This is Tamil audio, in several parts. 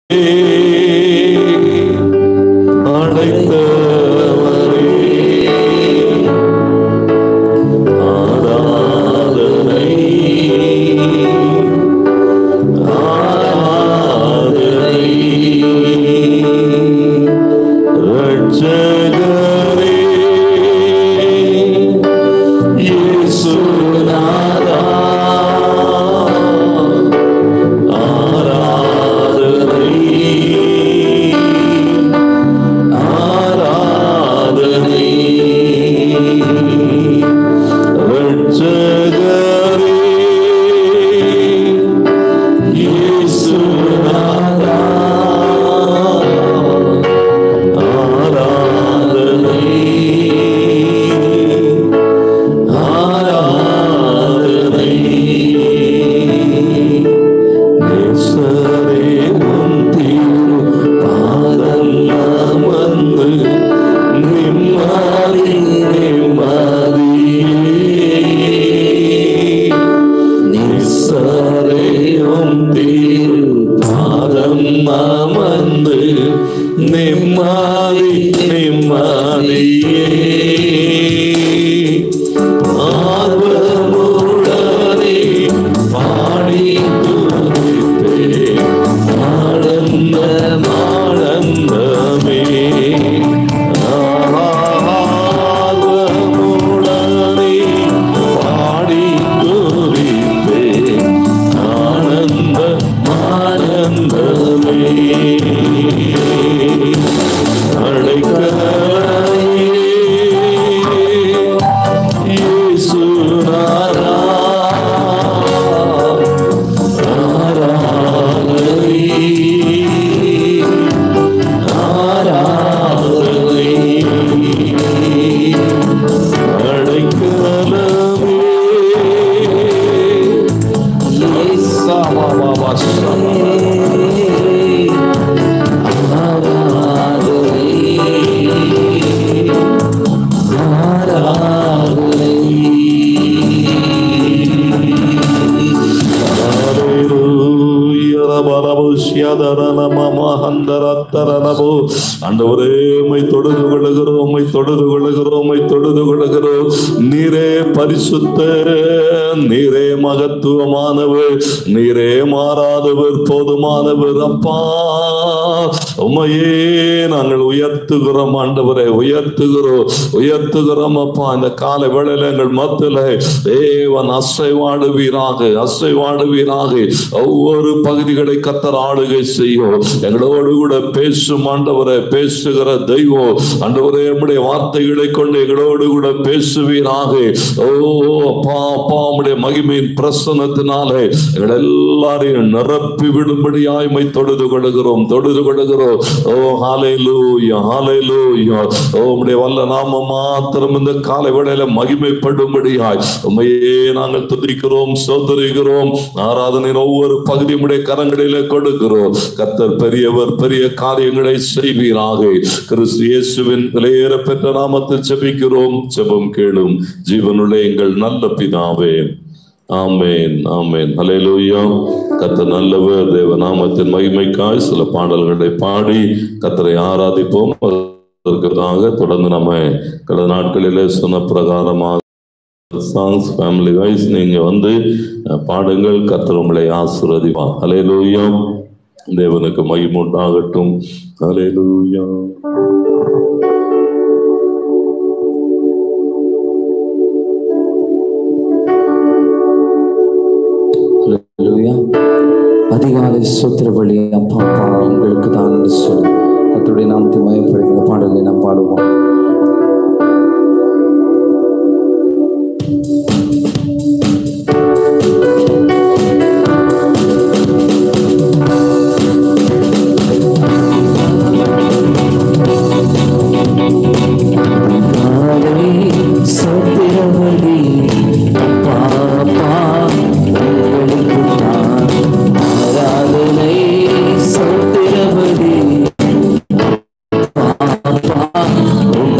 அழைத்தவரே ஆராதனை ஆராதனை ரட்சகரே இயேசுநாதா ஆராதனை ஆராதனை ரட்சகரே இயேசுநாதா ஆராதனை ஆராதனை நேசரே உன் திரு பாதம் அமர்ந்து நிம்மதி நிம்மதியே நிசரையும் தீர் பாதம் அமர்ந்து நிம்மதி நிம்மதியே ஆர்வமுடனே பாடி துதிப்பேன். ஆனந்தம், ஆனந்தமே. ஆர்வமுடனே பாடி துதிப்பேன். ஆனந்தம், ஆனந்தமே. அழைக்கவே இயேசுநாதா, ஆராதனை, ஆராதனை. அழைக்கலமே, இயேசாவாவா ஆண்டவரே உம்மை தொழுது கொள்ளுகிறோம் உம்மை தொழுது கொள்ளுகிறோம் உம்மை தொழுது கொள்ளுகிறோம் நீரே பரிசுத்த நீரே மகத்துவமானவர் நீரே மாறாதவர் போதுமானவர் அப்பா உம்மையே நாங்கள் உயர்த்துகிறோம் ஆண்டவரை உயர்த்துகிறோம் உயர்த்துகிறோம் அப்பா இந்த கால வேளையில எங்கள் மத்தியில தேவன் அசைவாடுவீராக அசைவாடுவீராக ஒவ்வொரு பகுதிகளை கத்தர் ஆளுகை செய்யும் எங்களோடு கூட பேசும் ஆண்டவரை பேசுகிற தெய்வம் ஆண்டவரே நம்முடைய வார்த்தைகளை கொண்டு எங்களோடு கூட பேசுவீராக ஓ அப்பா அப்பா உம்முடைய மகிமையின் பிரசன்னத்தினாலே எங்கள் எல்லாரையும் நிரப்பி விடும்படியாய் மை தொழுது கொள்ளுகிறோம் தொழுது கொள்ளுகிறோம் ஓ ஹalleluya ஹalleluya ஓ உம்முடைய வல்ல நாம மாத்திரம் இந்த காலை வேளையில மகிமைப்படும்படியாய் உம்மையே நாங்கள் துதிக்கிறோம் சோதரிக்கிறோம் ஆராதனையின் ஒவ்வொரு பகுதி உம்முடைய கரங்களிலே கொடுக்கிறோம் கர்த்தர் பெரியவர் பெரிய காரியங்களை செய்வீராக கிறிஸ்து இயேசுவின் விலையேற பெற்ற நாமத்தில் ஜெபிக்கிறோம் ஜெபம் கேளும் ஜீவனுள்ள எங்கள் நல்ல பிதாவே ஆமேன் ஆமேன் ஹalleluya கர்த்தர் நல்லவர் தேவ நாமத்தின் மகிமைக்காய் சில பாடல்களை பாடி கர்த்தரை ஆராதிப்போம் அதற்காக தொடர்ந்து நம்ம கடந்த நாட்களிலே சொன்ன பிரகாரமாக சாங்ஸ் ஃபேமிலி வைஸ் நீங்க வந்து அஹ், பாடுங்கள் கர்த்தர் உங்களை ஆசீர்வதிப்பா ஹalleluya தேவனுக்கு மகிமுண்டாகட்டும் ஹalleluya ஹalleluya அதிகாலை சூத்திர வழி அப்பா அப்பா உங்களுக்கு தான் என்று சொல்லி கர்த்தருடைய நாமத்தை மயப்படுகிற பாடலை நாம் பாடுவோம் அதிகாலை சூத்திர வழி அப்பா அப்பா உங்களுக்கு தான் ஆராதனை சூத்திர வழி அப்பா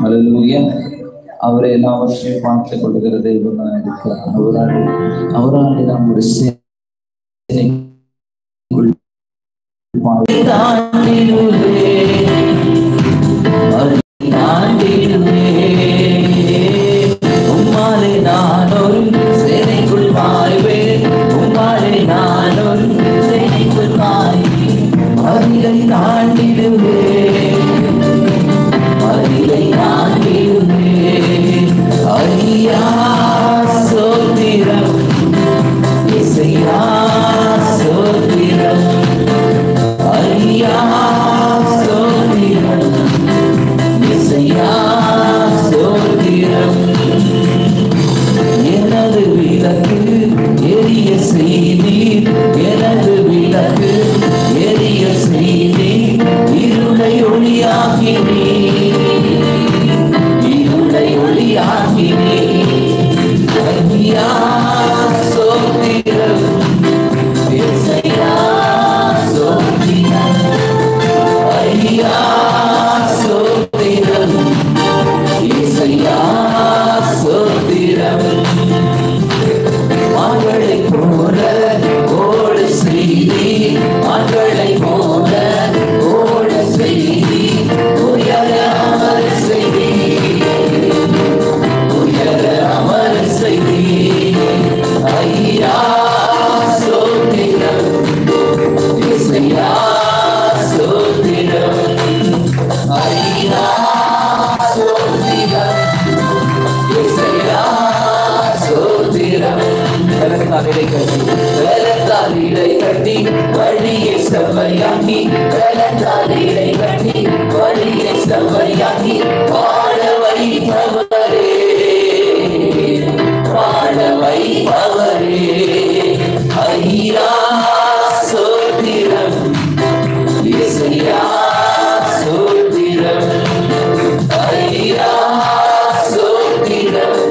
ஹalleluya அவரை எல்லாவற்றையும் பார்த்துக் கொள்கிற தெய்வமாக இருக்கிறார் அவரால் அவரால் நம்முடைய சேனைக்குள் தாண்டிடுவே தாண்டிடுவே உம்மாலே நான் ஒரு சேனைக்குள் பாய்வேன் உம்மாலே நான் ஒரு சேனைக்குள் பாய்வேன் மதிலை தாண்டிடுவேன் மதிலை தாண்டிடுவேன் ஐயா சோத்திரம் இசையா சோத்திரம் ஐயா சோத்திரம் இசையா சோத்திரம் எனது விளக்கு எரிய செய்தீர் எனது விளக்கு எரிய செய்தீர் இருளை ஒளியாக்கினீர் இருளை ஒளியாக்கினீர் ஐயா சோத்திரம் இசையா சோத்திரம் ஐயா சோத்திரம் இசையா சோத்திரம் மகளை போல ஓட செய்தி மகளை போல ஓட செய்தி உயர அமர் செய்தி உயர அமர் செய்தி ஐயா சோத்திரம் இசையா சோத்திரம் ஐயா சோத்திரம் இசையா சோத்திரம் வெள்ளத்தாலிடை கட்டி வெள்ளத்தாலிடை கட்டி வழியை செவ்வையாக்கி வெள்ளத்தாலிடை கட்டி வழியை செவ்வையாக்கி வாழ வைப்பவரே வாழ வைப்பவரே ஐயா சோத்திரம் இசையா சோத்திரம் ஐயா சோத்திரம்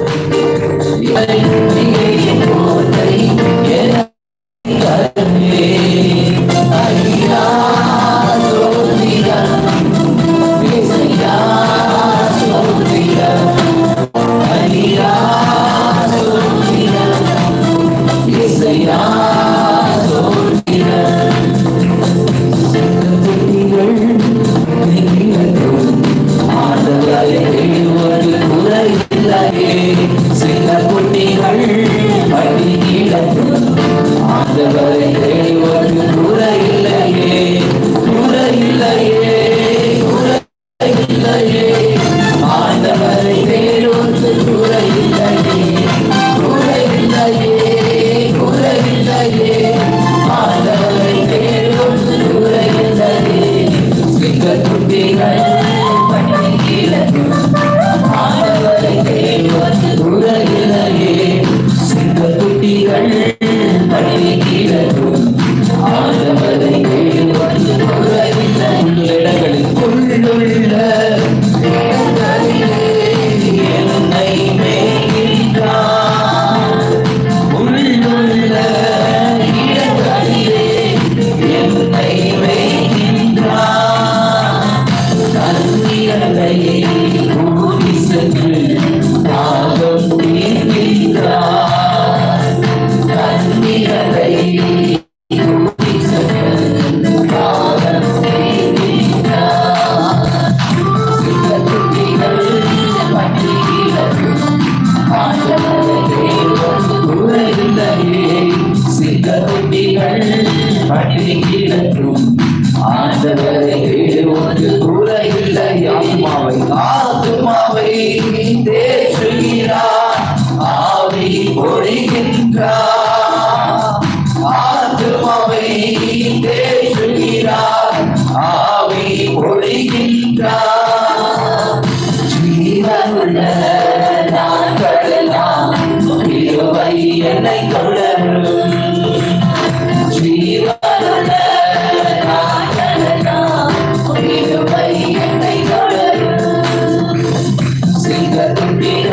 சில குட்டிகள் பள்ளி கிடக்கும் ஆண்டவரை தேடுவது குறையில்லையே குறையில்லையே குறையில்லையே ஆண்டவரை தேடுவது குறையில்லையே குறையில்லையே குறையில்லையே ஆண்டவரை தேடுவது குறையில்லையே சிங்க குட்டிகள் பள்ளி கிடக்கும் ஆண்டவரை தேடுவது குறையில்லையே சிங்க குட்டிகள் பள்ளி கிடக்கும் ஆண்டவரை தேடுவது குறையில்லை இடங்களில் உள்ளுள்ள இடங்களிலே என்னை மேய்கின்றார் உள்ளுள்ள இடங்களிலே என்னை மேய்கின்றார் தண்ணீரையை ஊறி சென்று தாகம் தீர்க்கின்றார் தண்ணீரை ஊறி சென்று தாகம் தீர்க்கின்றார் சில குட்டிகள் பட்டியலும் ஆண்டவரை தேடுவது குறையில்லையே சில குட்டிகள் பட்டியலும் ஆண்டவரை தேடுவது குறையில்லை ஆத்மாவை ஆத்மாவை தேற்றுகிறார் ஆவி பொழிகின்றார் ஆத்மாவை தேற்றுகிறார் ஆவி பொழிகின்றார் ஜீவனுள்ள நாட்களெல்லாம் இருவை என்னை தொடரும் ஜீவனுள்ள நாட்களெல்லாம் இருவை என்னை தொடரும் சிங்க குட்டிகள்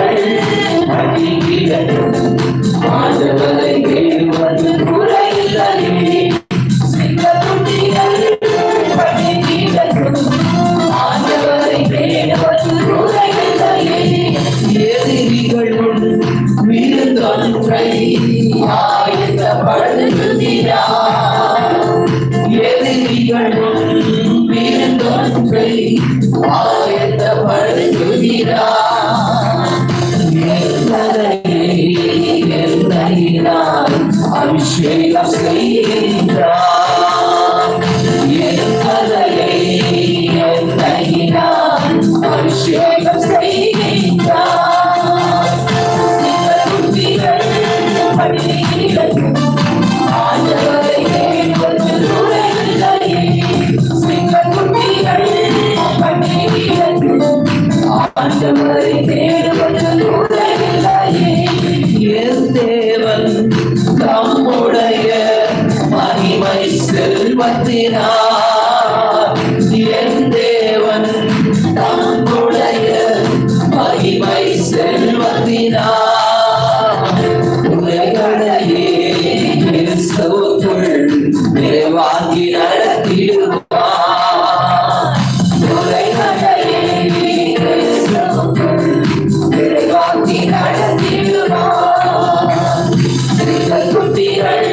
அபிஷேகம் செய்கின்றார் என் கதையை என்னை நான் அபிஷேகம் செய்கின்றார் இந்த புத்திகள் பணிகள் ஆண்டவரை கேட்பது உரையில்லையே சிங்க புத்திகள் பணிகள் ஆண்டவரை தேடுவது உரையில்லையே என் தேவன் தம்முடைய மகிமை செல்வத்தினார் என் தேவன் தம்முடைய மகிமை செல்வத்தினார் உலகடையே கிறிஸ்துவுக்குள் நிறைவாகி நடத்திடுவார் உலகடையே கிறிஸ்துவுக்குள் நிறைவாகி நடத்திடுவார் சிங்கள் குட்டிகள்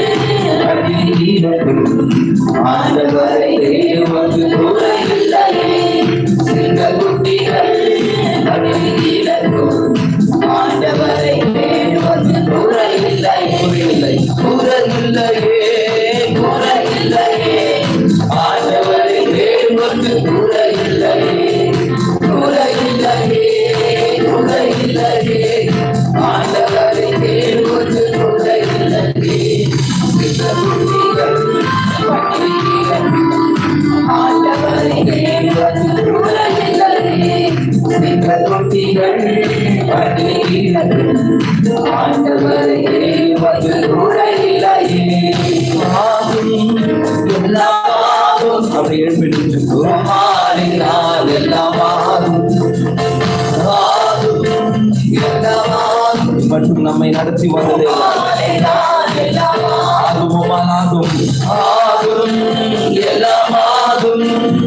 ஆண்டவரை தேவனுக்கு குறையில்லையே சிங்கள் குட்டிகள் ஆண்டவரை தேவனுக்கு குறையில்லையே குறையில்லை குறையில்லையே குறையில்லையே ஆண்டவரை தேவனுக்கு குறையில்லையே குறையில்லையே குறையில்லையே ஆண்டவரை தேவனுக்கு குறையில்லையே சிங்கள் குட்டிகள் ஆண்டவரை தேவனுக்கு குறையில்லையே சிங்கள் குட்டிகள் ஆண்டவரை தேவனுக்கு குறையில்லையே ஆகும் எல்லாமாகும் அப்படி எழுப்பிட்டு குருமாறினால் எல்லாமாகும் ஆகும் எல்லாமாகும் மற்றும் நம்மை நடத்தி வந்தது ஆகுமாகும் ஆகும் எல்லாமாகும்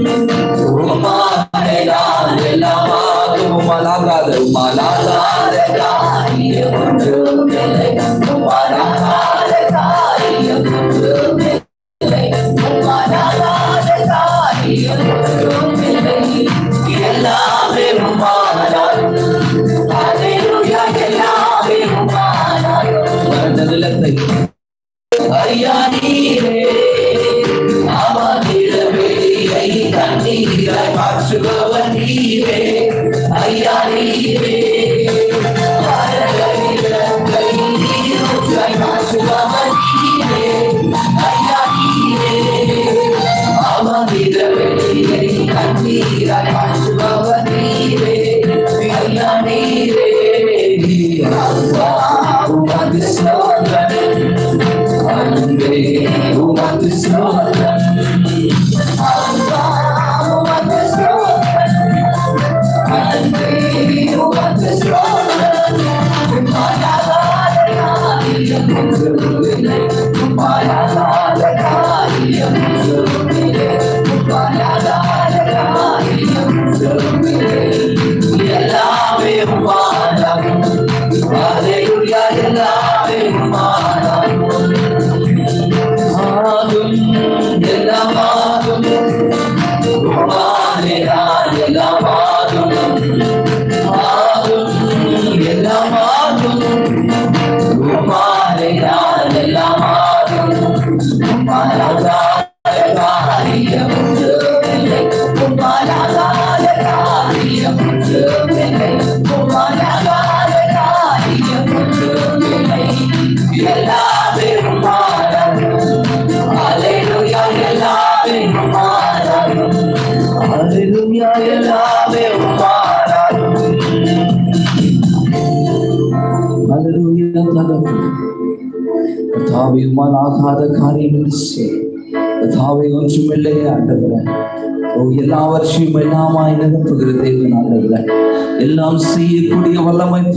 உமானால் எல்லாமாகும் உமாலாகாத உமாலாகாத காரியம் ஒன்றுமில்லை உமாலாகாத காரியம் ஒன்றுமில்லை உமாலாகாத காரியம் ஒன்றுமில்லை எல்லாமே உமானாலும் அல்லேலூயா எல்லாமே உமானாலும் வருடதிலத்தை ஐயா நீரே அமர்ந்திட வெளியை தண்ணீராய் மாற்றுபவர் நீரே ஐயா நீரே வரகளிடத்தை நீரூற்றாய் மாற்றுபவர் நீரே ஐயா நீரே அமர்ந்திட வெளியை தண்ணீராய் மாற்றுபவர் நீரே ஐயா நீரே உமது சோதனை அன்பே உமது சோதனை உமது சோதனை அன்பே உமது சோதனை உமாயாத காரியம் ஒன்றுமில்லை உமாயாத காரியம் ஒன்றுமில்லை உமாயாத காரியம் ஒன்றுமில்லை எல்லாமே உமானாகும் Hallelujah, எல்லாமே உமானாகும் ஆகும் எல்லாமாகும் உமானேதான் எல்லாமாகும் ஆகும் எல்லாமாகும் உமானேதான் எல்லாமாகும் உமானாகாத காரியம் ஒன்றுமில்லை உமானாகாத காரியம் ஒன்றுமில்லை உமானாகாத காரியம் ஒன்றுமில்லை எல்லாமே உமானாகும் Hallelujah, எல்லாமே உமானாகும் Hallelujah, எல்லாமே உமானாகும் Hallelujah, தகப்பனே. கர்த்தாவே உம்மால் ஆகாத காரியம் என்று சொல். கர்த்தாவே ஒன்றுமில்லை ஆண்டவரே ஓ எல்லாவற்றையும் எல்லாமாய் நிரப்புகிற தேவன் ஆண்டவரே எல்லாம் செய்யக்கூடிய வல்லமை பிறந்த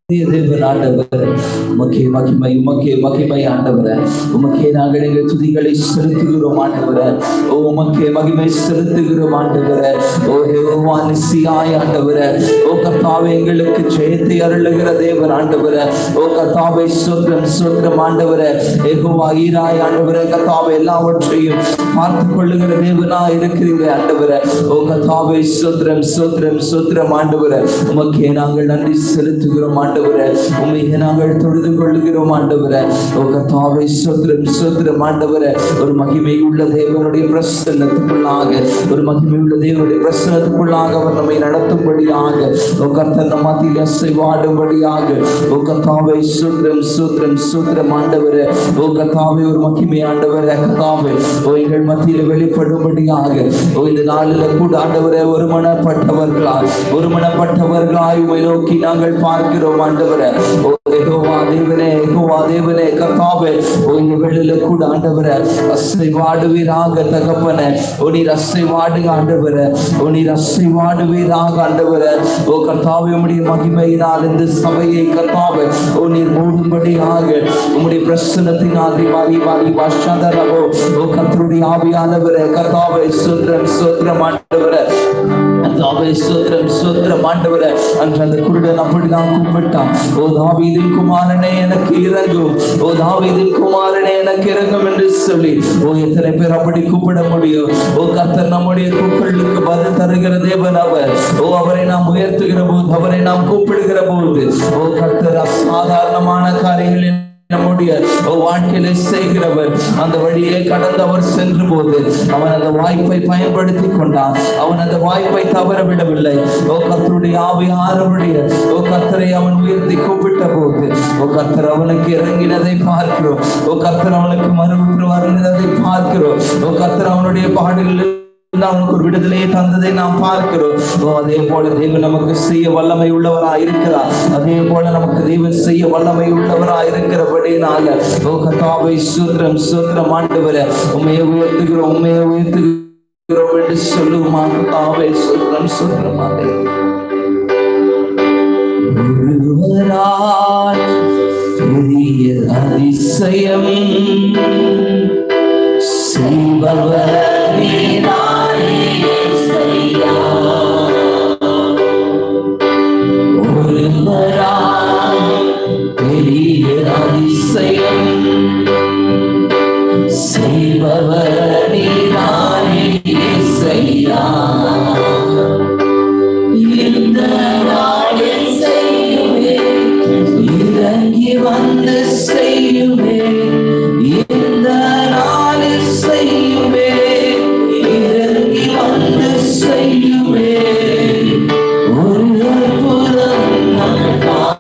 தேவன் ஆண்டவர் உமக்கே மகிமை உமக்கே மகிமை ஆண்டவர உமக்கே நாங்கள் எங்கள் துதிகளை செலுத்துகிறோம் ஆண்டவர ஓ உமக்கே மகிமை செலுத்துகிறோம் ஆண்டவர ஓ யெகோவா நிசியாய் ஆண்டவர ஓ கர்த்தாவே எங்களுக்கு ஜெயத்தை அருளுகிற தேவன் ஆண்டவர ஓ கர்த்தாவே சோத்திரம் சோத்திரம் ஆண்டவர யெகோவா ஈராய் ஆண்டவர கர்த்தாவே எல்லாவற்றையும் பார்த்து கொள்ளுகிற தேவனா இருக்கிறீங்க ஆண்டவர ஓ கர்த்தாவே சோத்திரம் சோத்திரம் சோத்திரம் ஆண்டவர உமக்கே நாங்கள் நன்றி செலுத்துகிறோம் ஆண்டவர உண்மை நாங்கள் தொழுது கொள்ளுகிறோம் ஆண்டவர ஓ கர்த்தாவே சோத்திரம் சோத்திரம் ஆண்டவர ஒரு மகிமை உள்ள தேவனுடைய பிரசன்னத்துக்குள்ளாக ஒரு மகிமை உள்ள தேவனுடைய பிரசன்னத்துக்குள்ளாக அவர் நம்மை நடத்தும்படியாக ஓ கர்த்தர் நம் மத்தியில் அசைவாடும்படியாக ஓ கர்த்தாவே சோத்திரம் சோத்திரம் சோத்திரம் ஆண்டவர ஓ கர்த்தாவே ஒரு மகிமை ஆண்டவர கர்த்தாவே ஓ எங்கள் மத்தியில் வெளிப்படும்படியாக ஓ இந்த நாளில் கூட ஆண்டவரே ஒரு மனப்பட்டவர்களாய் ஒரு மனப்பட்டவர்களாய் உமை நோக்கி நாங்கள் பார்க்கிறோம் ஆண்டவரே ஓ யெகோவா தேவனே யெகோவா தேவனே கர்த்தாவே ஓ இந்த வெளியில கூட ஆண்டவரே அசைவாடுவீராக தகப்பனே ஓ நீர் அசைவாடுங்க ஆண்டவரே ஓ நீர் அசைவாடுவீராக ஆண்டவரே ஓ கர்த்தாவே உம்முடைய மகிமையினால் இந்த சபையை கர்த்தாவே ஓ நீர் மூடும்படியாக உம்முடைய பிரசன்னத்தினால் வாரி வாரி வாஷாதரவோ ஓ கர்த்தருடைய ஆவியானவரே கர்த்தாவே சுத்திரம் சுத்திரம் ஆண்டவரே கர்த்தாவே சுத்திரம் சுத்திரம் ஆண்டவரே அன்று அந்த குருடன் அப்படிதான் கூப்பிட்டான் ஓ தாவீதின் குமாரனே எனக்கு இறங்கும் ஓ தாவீதின் குமாரனே எனக்கு இறங்கும் என்று சொல்லி ஓ எத்தனை பேர் அப்படி கூப்பிட முடியும் ஓ கர்த்தர் நம்முடைய கூப்பிடுக்கு பதில் தருகிற தேவன் அவர் ஓ அவரை நாம் உயர்த்துகிற போது அவரை நாம் கூப்பிடுகிற போது ஓ கர்த்தர் அசாதாரணமான காரியங்களில் நம்முடைய வாழ்க்கையில செய்கிறவர் அந்த வழியே கடந்து அவர் சென்ற போது அவன் அந்த வாய்ப்பை பயன்படுத்தி கொண்டான் அவன் அந்த வாய்ப்பை தவற விடவில்லை ஓ கர்த்தருடைய ஆவி ஆறுடைய ஓ கர்த்தரை அவன் உயர்த்தி கூப்பிட்ட போது ஓ கர்த்தர் அவனுக்கு இறங்கினதை பார்க்கிறோம் ஓ கர்த்தர் அவனுக்கு மறுபுறம் வருகிறதை பார்க்கிறோம் ஓ கர்த்தர் அவனுடைய பாடுகளில் இருந்து அவனுக்கு ஒரு விடுதலையை தந்ததை நாம் பார்க்கிறோம் ஓ, அதே போல தேவன் நமக்கு செய்ய வல்லமை உள்ளவரா இருக்கிறார் அதே போல நமக்கு தேவன் செய்ய வல்லமை உள்ளவரா இருக்கிறபடினால ஓ கத்தாவை சூத்திரம் சூத்திரம் ஆண்டவர உண்மையை உயர்த்துகிறோம் உண்மையை உயர்த்துகிறோம் என்று சொல்லுமா கத்தாவை சூத்திரம் சூத்திரமாக ஒருவராய் பெரிய அதிசயம் செய்பவர் ஒருவராய் பெரிய அதிசயம் செய்பவர் நீதானே இசையா இந்த நாளில் செய்யுமே இறங்கி வந்து செய்யுமே இந்த நாளில் செய்யுமே இறங்கி வந்து செய்யுமே ஒரு அற்புதம் நான்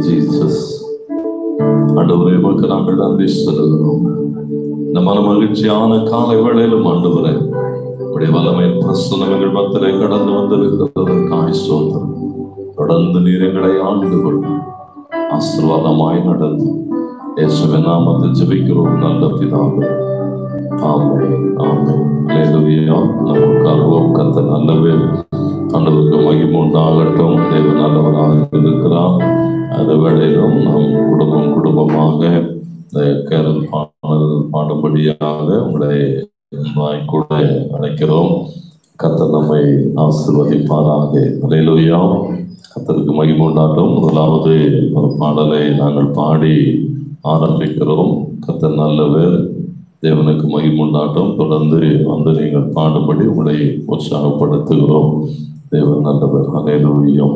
ஜீசஸ் ஆண்டவரே உமக்கு நாங்கள் நன்றி சொல்லுகிறோம் இந்த மன மகிழ்ச்சியான காலை வேளையிலும் ஆண்டவரே உடைய வல்லமை பிரசனங்கள் மத்திரை கடந்து வந்திருக்கிறதற்காய் சோதரம் தொடர்ந்து நீர் எங்களை ஆண்டு கொள்ளும் ஆசீர்வாதமாய் நடந்து இயேசுவின் நாமத்தில் ஜெபிக்கிறோம் நல்ல பிதாவே ஆமென் ஆமென் அல்லேலூயா நமக்காகவும் கத்த நல்லவே ஆண்டவருக்கு மகிமை உண்டாகட்டும் தேவன் நல்லவராக இருக்கிறார் அந்த வேளையிலும் நாம் குடும்பம் குடும்பமாக இந்த கேரல் பாடல் பாடும்படியாக உங்களை வாய்க்கூட அழைக்கிறோம் கத்தர் நம்மை ஆசிர்வதிப்பாராக அலையிலுயா கத்தருக்கு மகிமை உண்டாட்டும் முதலாவது ஒரு பாடலை நாங்கள் பாடி ஆரம்பிக்கிறோம் கத்தர் நல்லவர் தேவனுக்கு மகிமுண்டாட்டம் தொடர்ந்து வந்து நீங்கள் பாடும்படி உங்களை உற்சாகப்படுத்துகிறோம் தேவன் நல்லவர் அலையிலுயம்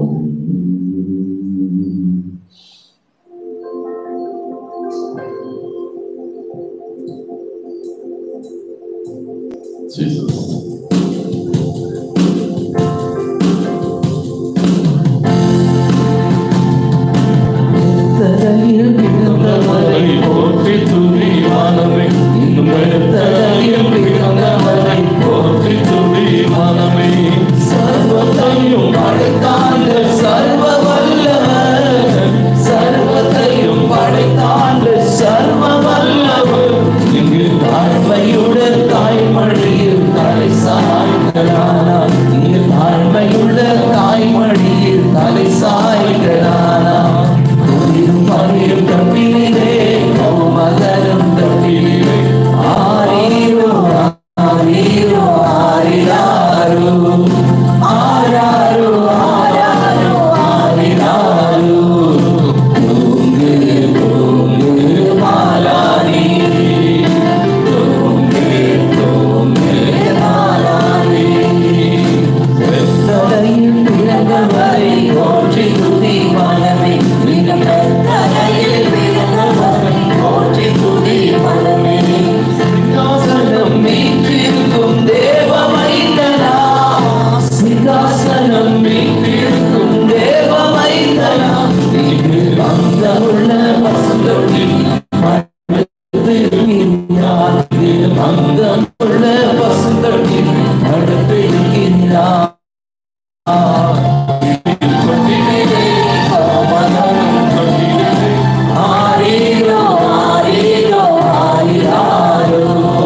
Jesus. தரையில் விழுந்தவரை போற்றி துதி வானமே இன்னும் தரையில் பிறந்தவரை போற்றி துதி வானமே சர்வத்தையும் படைத்தாண்ட சர்வ வல்லவர் சர்வத்தையும் படைத்தாண்ட சர்வ வல்லவர் இங்கு தாழ்மையுடன் தாய்மொழியில் தலை சாய்கிறானா இங்கு தாழ்மையுடன் தாய்மொழியில் தலை சாய்கிறானா உயிரும் பணியும் தப்பிலே மகனும் தப்பிலே ஆரீரோ ஆரீரோ ஆரிராரோ ஆராரோ ஆராரோ ஆரிராரோ தூங்கு தூங்கு மாலானி தூங்கு தூங்கு மாலானி வெத்தலையில் பிறந்தவரை போற்றி துதி மனமே வெத்தலையில் பிறந்தவரை போற்றி துதி மனமே சிங்காசனம் மீட்டிருக்கும் தேவ மைந்தனா சிங்காசனம் மீட்டிருக்கும் தேவ மைந்தனா இங்கு வந்தவுள்ள பசுதொடி அங்கமுள்ள பசுந்தொடி அடுத்திருக்கிறார் ஆரீரோ ஆரீரோ ஆரிராரோ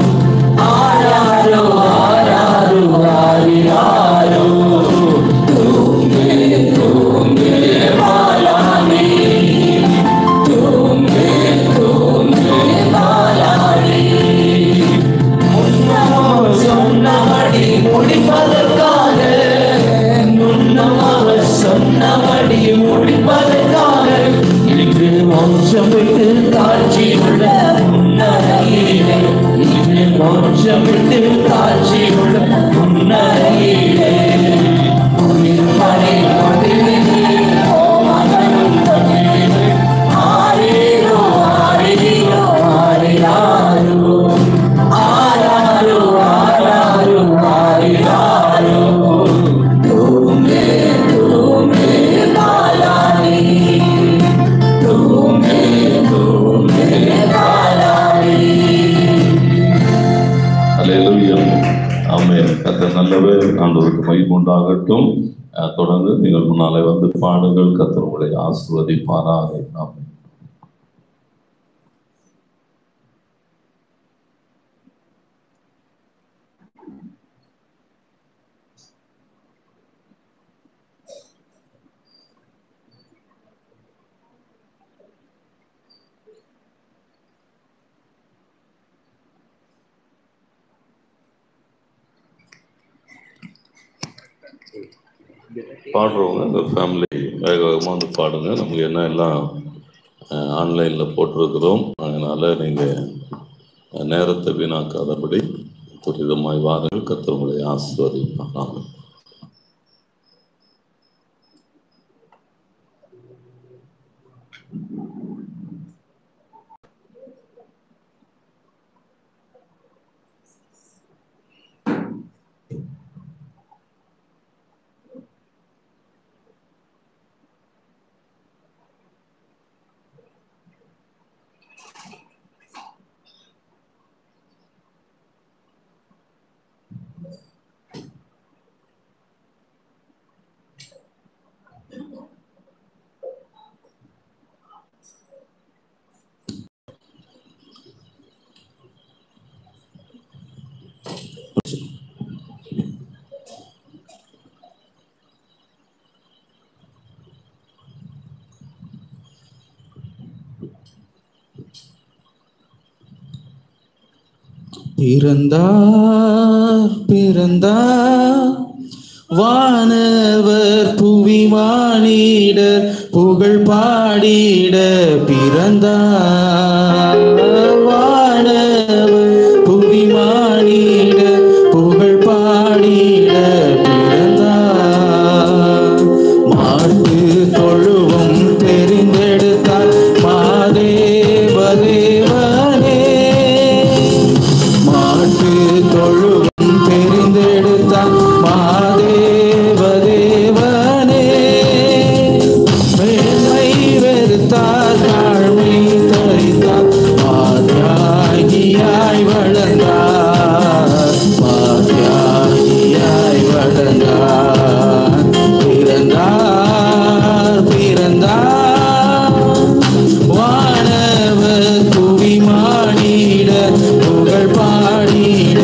ஆராரோ ஆராரோ ஆரிராரோ தூங்கு தூங்கு மாலானி தூங்கு தூங்கு மாலானி முன்னவர் சொன்னபடி முடிப்பதற்காக முன்னவர் சொன்னபடி முடிப்பதற்காக இன்று மோட்சம் விட்டு காட்சி உள்ள முன்னரையிலே இன்று மோட்சம் விட்டு காட்சி உள்ள முன்னரையிலே உயிர் படை கொண்டிலே மகனும் தன்னிலே ஆரீரோ ஆரீரோ ஆரிராரோ ஆராரோ ஆராரோ ஆரிராரோ தூமே தூமே பாலானி தூமே தூமே பாலானி அல்லேலூயா ஆமென் கத்தர் நல்லவர் ஆண்டவருக்கு மகிமை உண்டாகட்டும் அஹ் தொடர்ந்து நீங்கள் முன்னாலே வந்து பாடுங்கள் கத்தர் உங்களை ஆசிர்வதிப்பாராக ஆமென் பாடுறவங்க இந்த ஃபேமிலி வேக வேகமாக வந்து பாடுங்க நமக்கு என்ன எல்லாம் ஆன்லைனில் போட்டிருக்கிறோம் அதனால் நீங்கள் நேரத்தை வீணாக்காதபடி துரிதமாய் வாருங்கள் கர்த்தர் உங்களை ஆசீர்வதிப்பாங்க பிறந்தார் பிறந்தார் வானவர் புவி மானிடர் புகழ் பாடிட பிறந்தார் வானவர் புவி மானிடர் புகழ் பாடிட பிறந்தார் மாட்டு தொழுவம் தெரிந்தெடுத்தார் மாதேவ தேவனே மாட்டு தொழுவம் தெரிந்தெடுத்தார் மாதேவ தேவனே மேன்மை வெறுத்தார் தாழ்மை தரித்தார் பாத்யாகியாய் வளர்ந்தார் பாத்யாகியாய் வளர்ந்தார் பிறந்தார் பிறந்தார் வானவர் புவி மானிட புகழ் பாடிட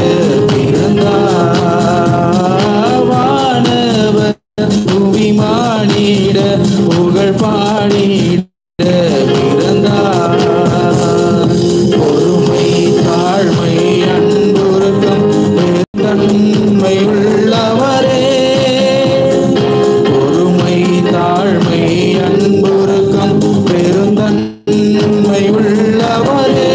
பிறந்தார் வானவர் புவி மானிட புகழ் பாடிட பிறந்தார் பொறுமை தாழ்மை அன்புருக்கம் தன்மை உள்ளவரே பொறுமை தாழ்மை அன்புருக்கம் பெருந்தன்மை உள்ளவரே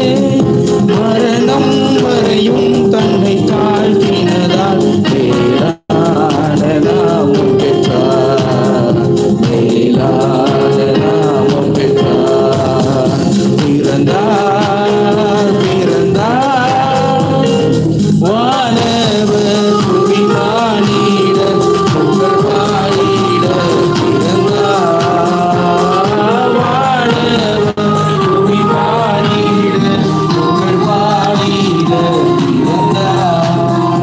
மரணம் வரையும் தன்னை தாழ்த்தினதால் மேலான நாமம் பெற்றார் மேலான நாமம் பெற்றார் பிறந்தார் பிறந்தார் வானவர் புவி மானிட புகழ் பாடிட பிறந்தார் வானவர் புவி மானிட புகழ் பாடிட பிறந்தார்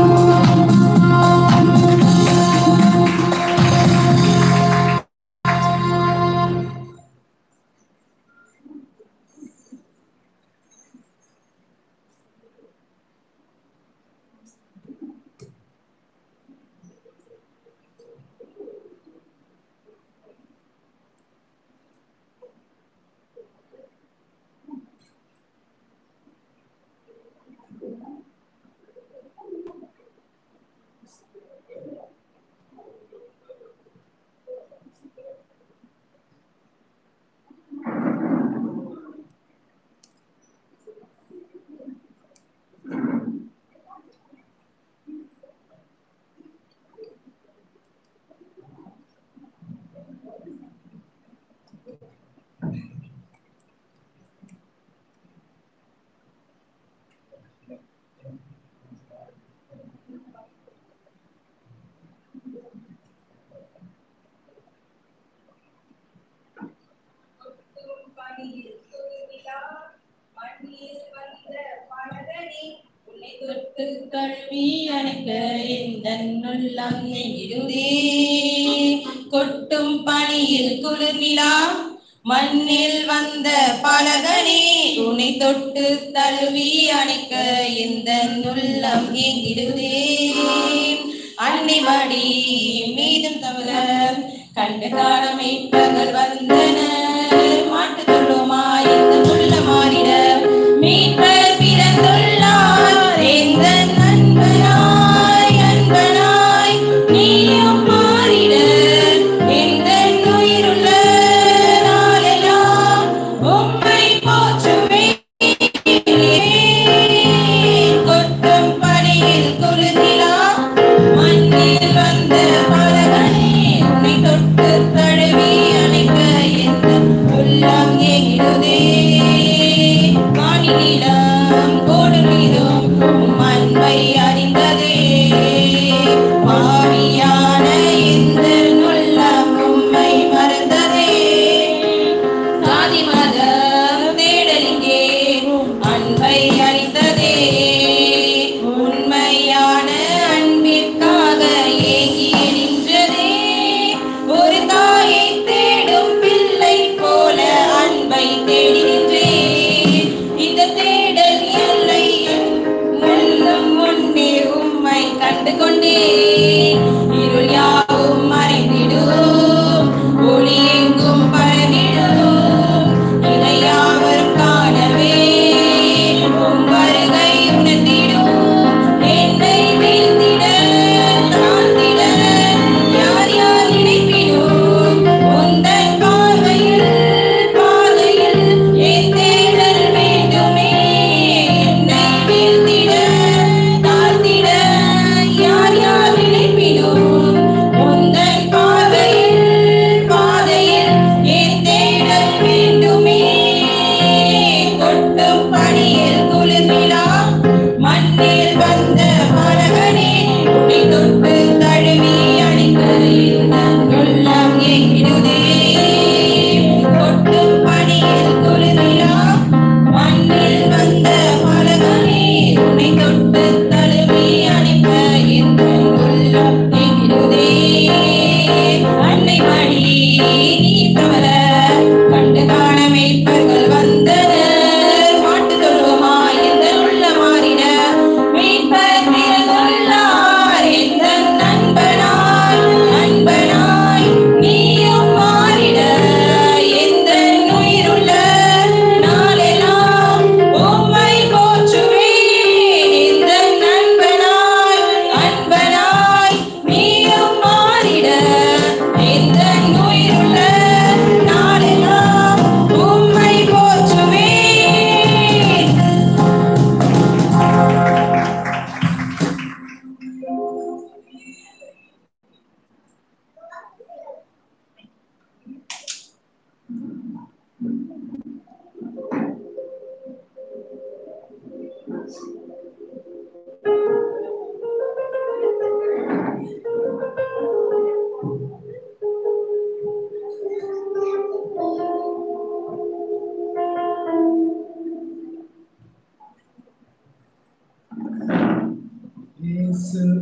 தொட்டு கழுவி அணைக்க இந்த உள்ளம் நெகிடுதே கொட்டும் பனியில் குளிர்நிலா மண்ணில் வந்த பலகனே உன்னை தொட்டு தழுவி அணைக்க இந்த உள்ளம் எங்கிடுதே அன்னிமடி மீதும் தவிர கண்டு காண மீட்பர்கள் வந்தனர் மாட்டு தொழுமாய் இந்த உள்ள மாறிட மீட்பர் பிறந்துள்ளார் எந்த நண்பனாய் அன்பனாய் நீயும் மாறிட எந்த உயிருள்ள நாளெல்லாம் உம்மை போற்றுவேன் கொட்டும் பணியில் குளிர்நிலா மண்ணில் வந்த பலகனே உன்னை தொட்டு தழுவி அணைக்க எந்த உள்ளம் எங்கிடுதே வானிலம் கோடு மீதும் உம் அன்பை அறிந்ததே பாவியான இந்த உள்ளம் உம்மை மறந்ததே சாதி மதம் தேடலிங்கே அன்பை அளித்ததே உண்மையான அன்பிற்காக ஏங்கி நின்றதே ஒரு தாயை தேடும் பிள்ளை போல அன்பை தேடி நின்றேன் இந்த தேடல் எல்லை முன்னும் முன்னே உம்மை கண்டு கொண்டேன் இருள் யாவும் மறைந்திடும் ஒளி எங்கும் பரவிடும்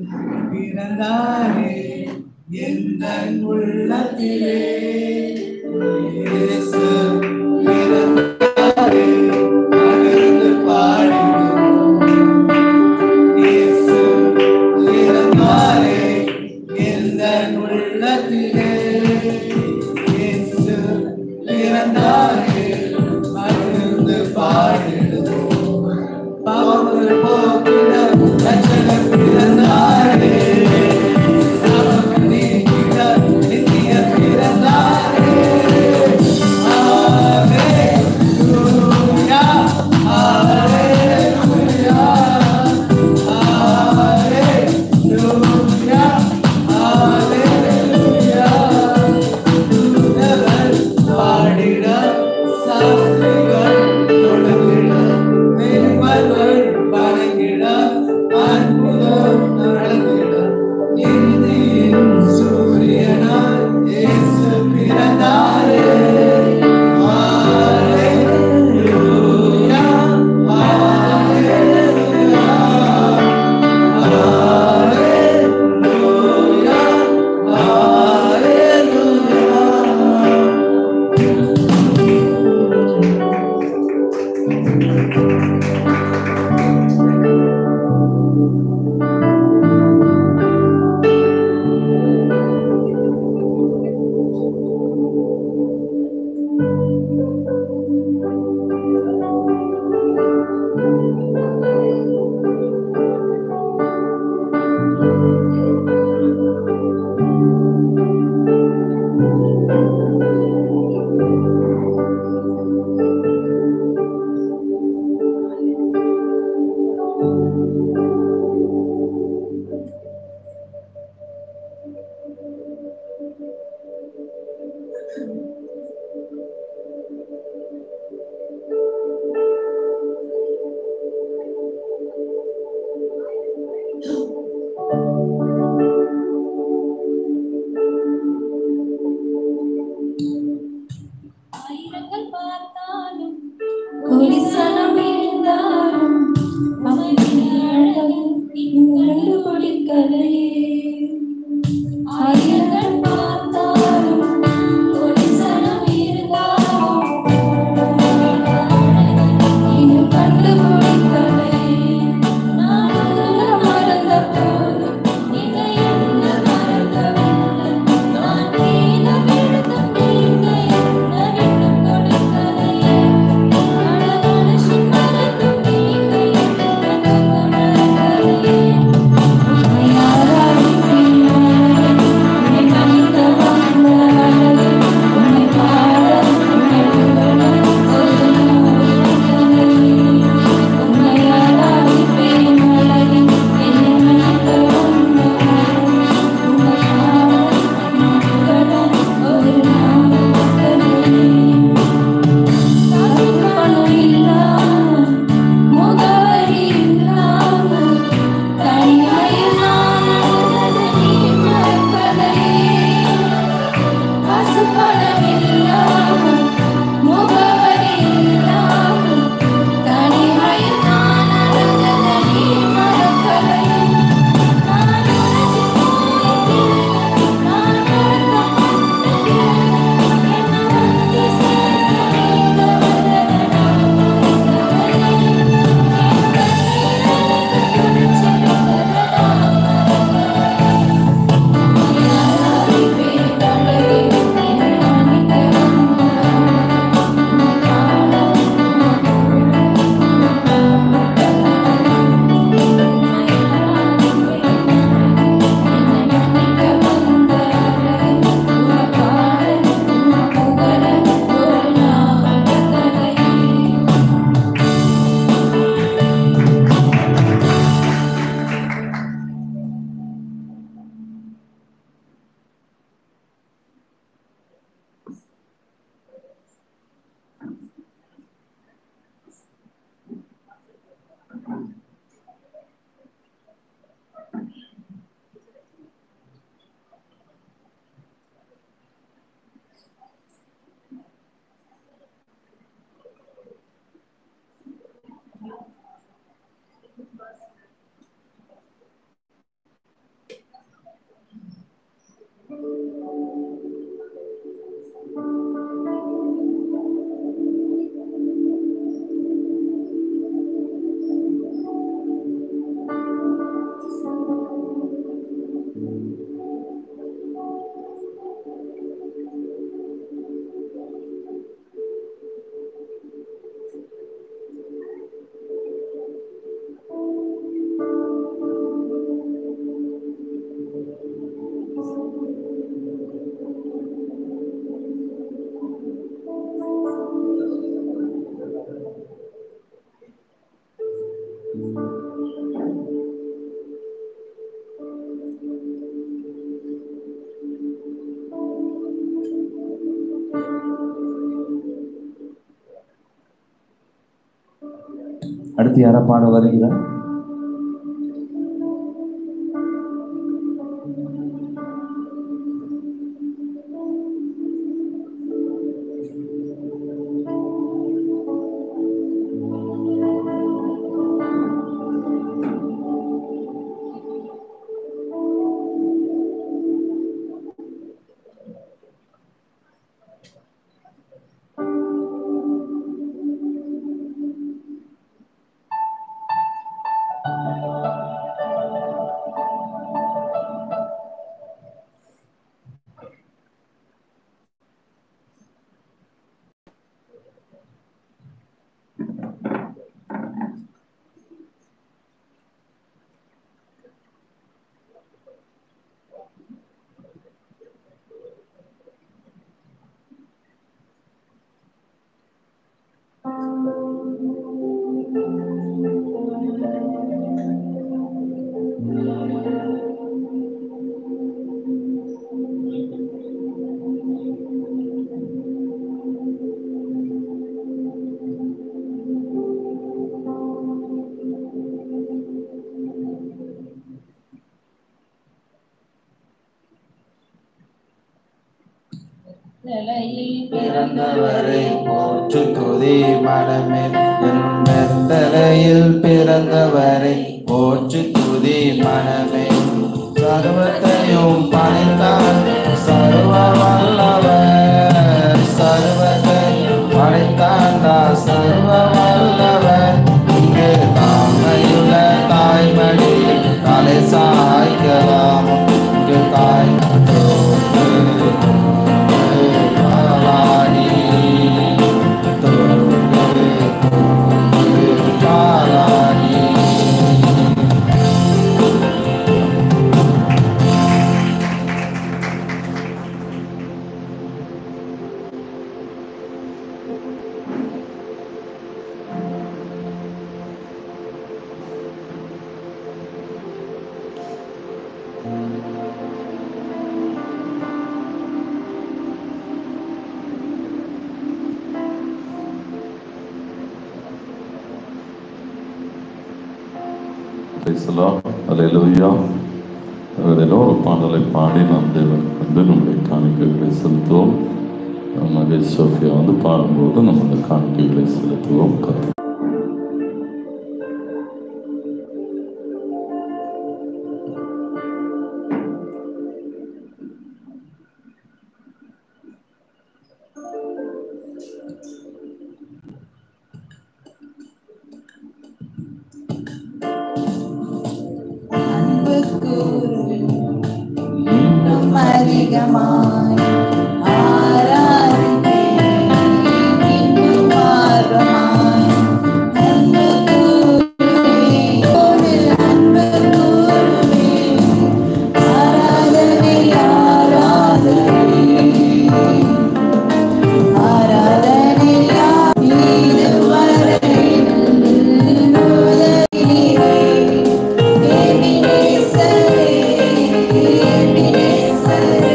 பிறந்தாரே எந்த உள்ளத்திலே இயேசு பிறந்தாரே மகிழ்ந்து பாடிடுவோம் இயேசு பிறந்தாரே எந்த உள்ளத்திலே இயேசு பிறந்தாரே மகிழ்ந்து பாடிடுவோம் பாவங்கள் போக்கிட ரட்சகர் பிறந்தாரே சாபங்கள் நீக்கிட நித்தியர் பிறந்தாரே ஹalleluya ஹalleluya ஹalleluya ஹalleluya தூதர்கள் பாடிட சாஸ்திரிகள் தொடங்கிட மேய்ப்பர்கள் வணங்கிட அற்புதம் நடந்திட இந்தியின் சூரியனாய் இயேசு பிறந்தாரே ஹalleluya ஹalleluya ஹalleluya ஹalleluya ஆயிரங்கள் பார்த்தாலும் கோடி சனம் இருந்தாலும் அவனின் அழகு இன்னும் கண்டுபிடிக்கலையே ஆயிரங்கள் பார்த்தாலும் கோடி சனம் இருந்தாலும் அவனின் அழகு இன்னும் கண்டுபிடிக்கலையே நான் உங்களை மறந்த போது நீங்க என்ன மறக்கவில்லை நான் கீழே விழுந்தும் நீங்க என்ன விட்டுக் கொடுக்கலையே மனமனசு மறந்தும் நீங்க என்ன மறக்கலையே உம்மை ஆராதிப்பேன் அடுத்து யாரா பாட வரீங்களா நிலையில் பிறந்தவரை போற்று துதி மனமே என் மெத்தலையில் பிறந்தவரை போற்று துதி மனமே சர்வத்தையும் படைத்தான் சர்வ வல்லவர் சர்வத்தையும் படைத்தாண்டா சர்வ வல்லவர் இங்கு தாமையுள்ள தாய்மடி தலை சாய்க்கலாம் இங்கு தாய் பாலாடி பாலாடி பேசலாம் அல்லேலூயா ஏதோ ஒரு பாடலை பாடி நாம் தேவன் வந்து நம்முடைய காணிக்கைகளை செலுத்துவோம் மகேஷ் சோஃபியா வந்து பாடும்போது நம்ம அந்த காணிக்கைகளை செலுத்துவோம் கத்து இன்னும் அதிகமாய் ஆராதிப்பேன் இன்னும் ஆர்வமாய் அன்பு கூறுவேன் ஒரு அன்பு கூறுவேன் ஆராதனை ஆராதனை ஆராதனை இதுவரை உதவினீரே எபினேசரே எபினேசரே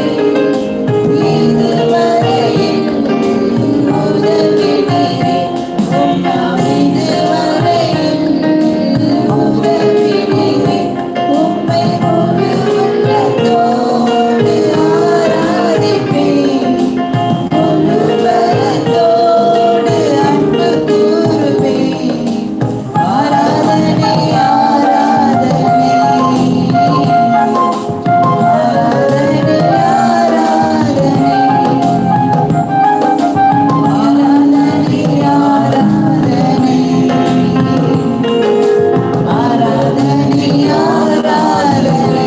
இதுவரையில் உதவினீரே உம்மாம் இதுவரையில் உதவினீரே உம்மை முழு உள்ளத்தோடு ஆராதிப்பேன் முழு பலத்தோடு அன்பு கூறுவேன் ஆராதனை ஆராதனை ஆராதனை ஆராதனை ஆராதனை ஆராதனை ஆராதனை ஆராதனை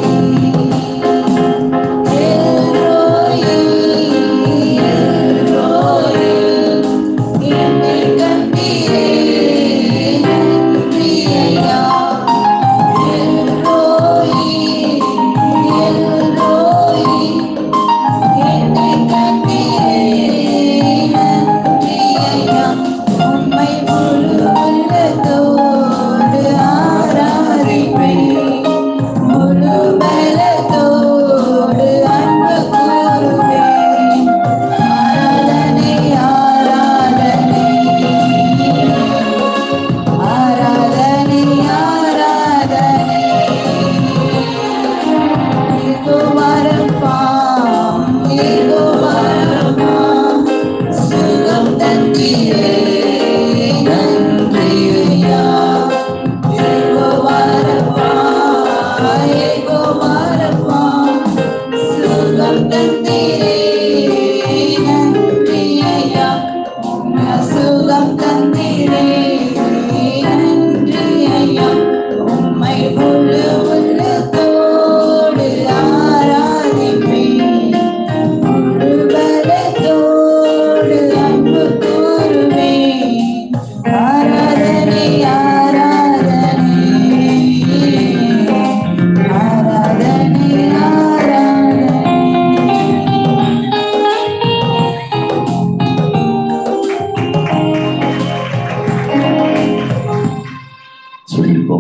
எல்ரோயி எல்ரோயி என்னை கண்டீரே நன்றி ஐயா எல்ரோயி எல்ரோயி என்னை கண்டீரே நன்றி ஐயா உம்மை முழு உள்ளத்தோடு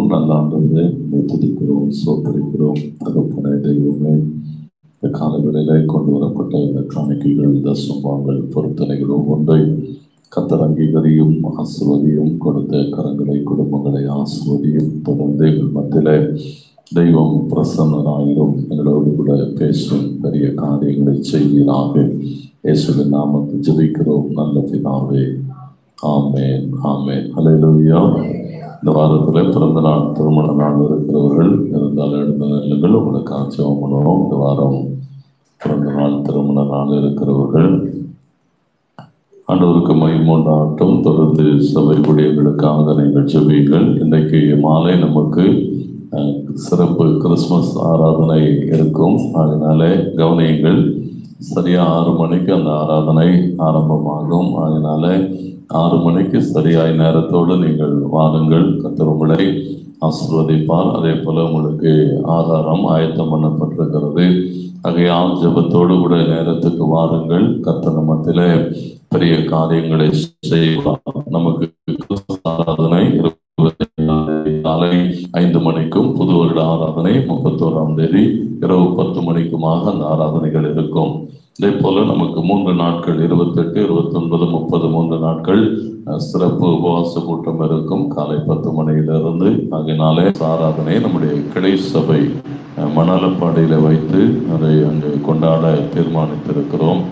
துதிக்கிறோம் நல்ல ஆண்டவரே உம்மை துதிக்கிறோம் சோதரிக்கிறோம் தகப்பனே தெய்வமே இந்த காலங்களிலே கொண்டு வரப்பட்ட இந்த காணிக்கைகள் தசம்பாங்கள் பொருத்தனைகள் ஒவ்வொன்றை கத்தர் அங்கீகரியும் ஆசிர்வதியும் கொடுத்த கரங்களை குடும்பங்களை ஆசிர்வதியும் தொடர்ந்து எங்கள் மத்தியிலே தெய்வம் பிரசன்னராயிரும் எங்களோடு கூட பேசும் பெரிய காரியங்களை செய்வீராக இயேசுவின் நாமத்தில் ஜெபிக்கிறோம் நல்ல பிதாவே ஆமென் ஆமென் ஹalleluya இந்த வாரத்தில் பிறந்த நாள் திருமண நாள் இருக்கிறவர்கள் இருந்தால் எழுந்த நெல்லுங்கள் உங்களுக்கு ஆச்சரியம் பண்ணுவோம் இந்த வாரம் பிறந்த நாள் திருமண நாள் இருக்கிறவர்கள் ஆண்டவருக்கு மகிமுண்டாட்டும் தொடர்ந்து சபை குடியர்களுக்காக நீங்கள் ஜெபியுங்கள் இன்றைக்கு மாலை நமக்கு அஹ், சிறப்பு கிறிஸ்மஸ் ஆராதனை இருக்கும் அதனாலே கவனியுங்கள் சரியா ஆறு மணிக்கு அந்த ஆராதனை ஆரம்பமாகும் அதனால ஆறு மணிக்கு சரியாய் நேரத்தோடு நீங்கள் வாருங்கள் கத்தர் உங்களை ஆசீர்வதிப்பார் அதே போல உங்களுக்கு ஆதாரம் ஆயத்தம் பண்ணப்பட்டிருக்கிறது ஆகையால் ஜெபத்தோடு கூட நேரத்துக்கு வாருங்கள் கத்தர் மத்தியிலே பெரிய காரியங்களை செய்வார் நமக்கு கிறிஸ்துமஸ் ஆராதனை இருபத்தி நாலு காலை ஐந்து மணிக்கும் புது வருட ஆராதனை முப்பத்தோராம் தேதி இரவு பத்து மணிக்குமாக அந்த ஆராதனைகள் இருக்கும் இதே போல நமக்கு மூன்று நாட்கள் இருபத்தெட்டு இருபத்தி ஒன்பது முப்பது மூன்று நாட்கள் அஹ், சிறப்பு உபவாச கூட்டம் இருக்கும் காலை பத்து மணியிலிருந்து ஆகினாலே ஆராதனை நம்முடைய கிளை சபை அஹ், மணலப்பாடியில வைத்து அதை அங்கு கொண்டாட தீர்மானித்திருக்கிறோம்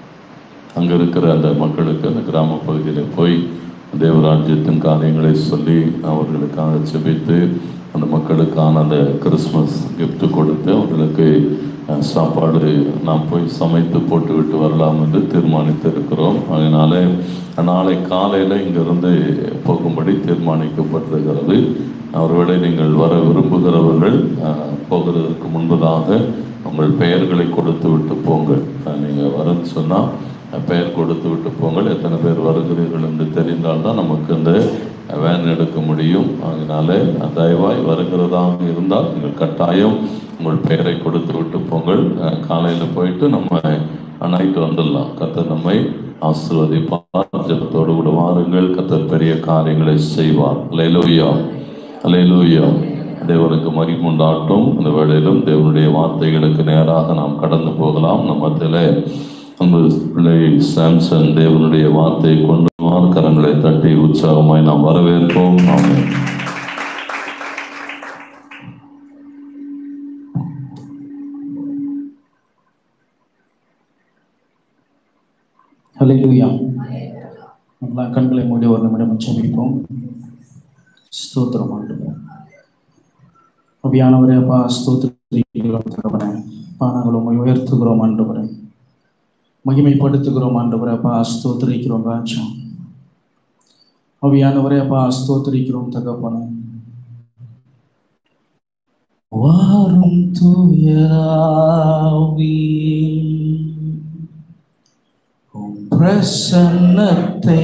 அங்க இருக்கிற அந்த மக்களுக்கு அந்த கிராம பகுதியில் போய் தேவராஜ்யத்தின் காரியங்களை சொல்லி அவர்களுக்காக செபித்து அந்த மக்களுக்கான அந்த கிறிஸ்மஸ் gift கொடுத்து அவர்களுக்கு அஹ், சாப்பாடு நாம் போய் சமைத்து போட்டு விட்டு வரலாம் என்று தீர்மானித்து இருக்கிறோம் அதனால நாளை காலையில் இங்கிருந்து போகும்படி தீர்மானிக்கப்பட்டிருக்கிறது ஒருவேளை நீங்கள் வர விரும்புகிறவர்கள் அஹ், போகிறதற்கு முன்பதாக உங்கள் பெயர்களை கொடுத்து விட்டு போங்கள் அஹ், நீங்க வரன்னு சொன்னா அஹ், பெயர் கொடுத்து விட்டு போங்கள் எத்தனை பேர் வருகிறீர்கள் என்று தெரிந்தால்தான் நமக்கு அந்த வேன் எடுக்க முடியும் அதனால அஹ், தயவாய் வருகிறதாக இருந்தால் நீங்கள் கட்டாயம் உங்கள் பெயரை கொடுத்து விட்டு போங்கள் அஹ், காலையில போயிட்டு நம்ம நைட்டு வந்துடலாம் கத்தர் நம்மை ஆசிர்வதிப்பார் ஜெபத்தோடு கூட வாருங்கள் கத்தர் பெரிய காரியங்களை செய்வார் அலையிலோயா அலையிலோயா தேவனுக்கு மகிமுண்டாட்டும் இந்த வேளையிலும் தேவனுடைய வார்த்தைகளுக்கு நேராக நாம் கடந்து போகலாம் நம்ம மத்தியில அன்பு பிள்ளை சாம்சன் தேவனுடைய வார்த்தையை கொண்டு வா, கரங்களை தட்டி உற்சாகமாய் நாம் வரவேற்போம் ஆமென் ஹalleluya எல்லா கண்களை மூடி ஒரு நிமிடம் ஜெபிப்போம் ஸ்தோத்திரம் ஆண்டவரே அபியானவரே அப்பா ஸ்தோத்திரிக்கிறோம் தகவனே அப்பா நாங்கள் உண்மை உயர்த்துகிறோம் ஆண்டவரே மகிமைப்படுத்துகிறோம் ஆண்டவரே அப்பா ஸ்தோத்திரிக்கிறோம் ராஜா அபியானவரே அப்பா ஸ்தோத்திரிக்கிறோம் தகப்பனே வாரும் தூயாவி உம் பிரசன்னத்தை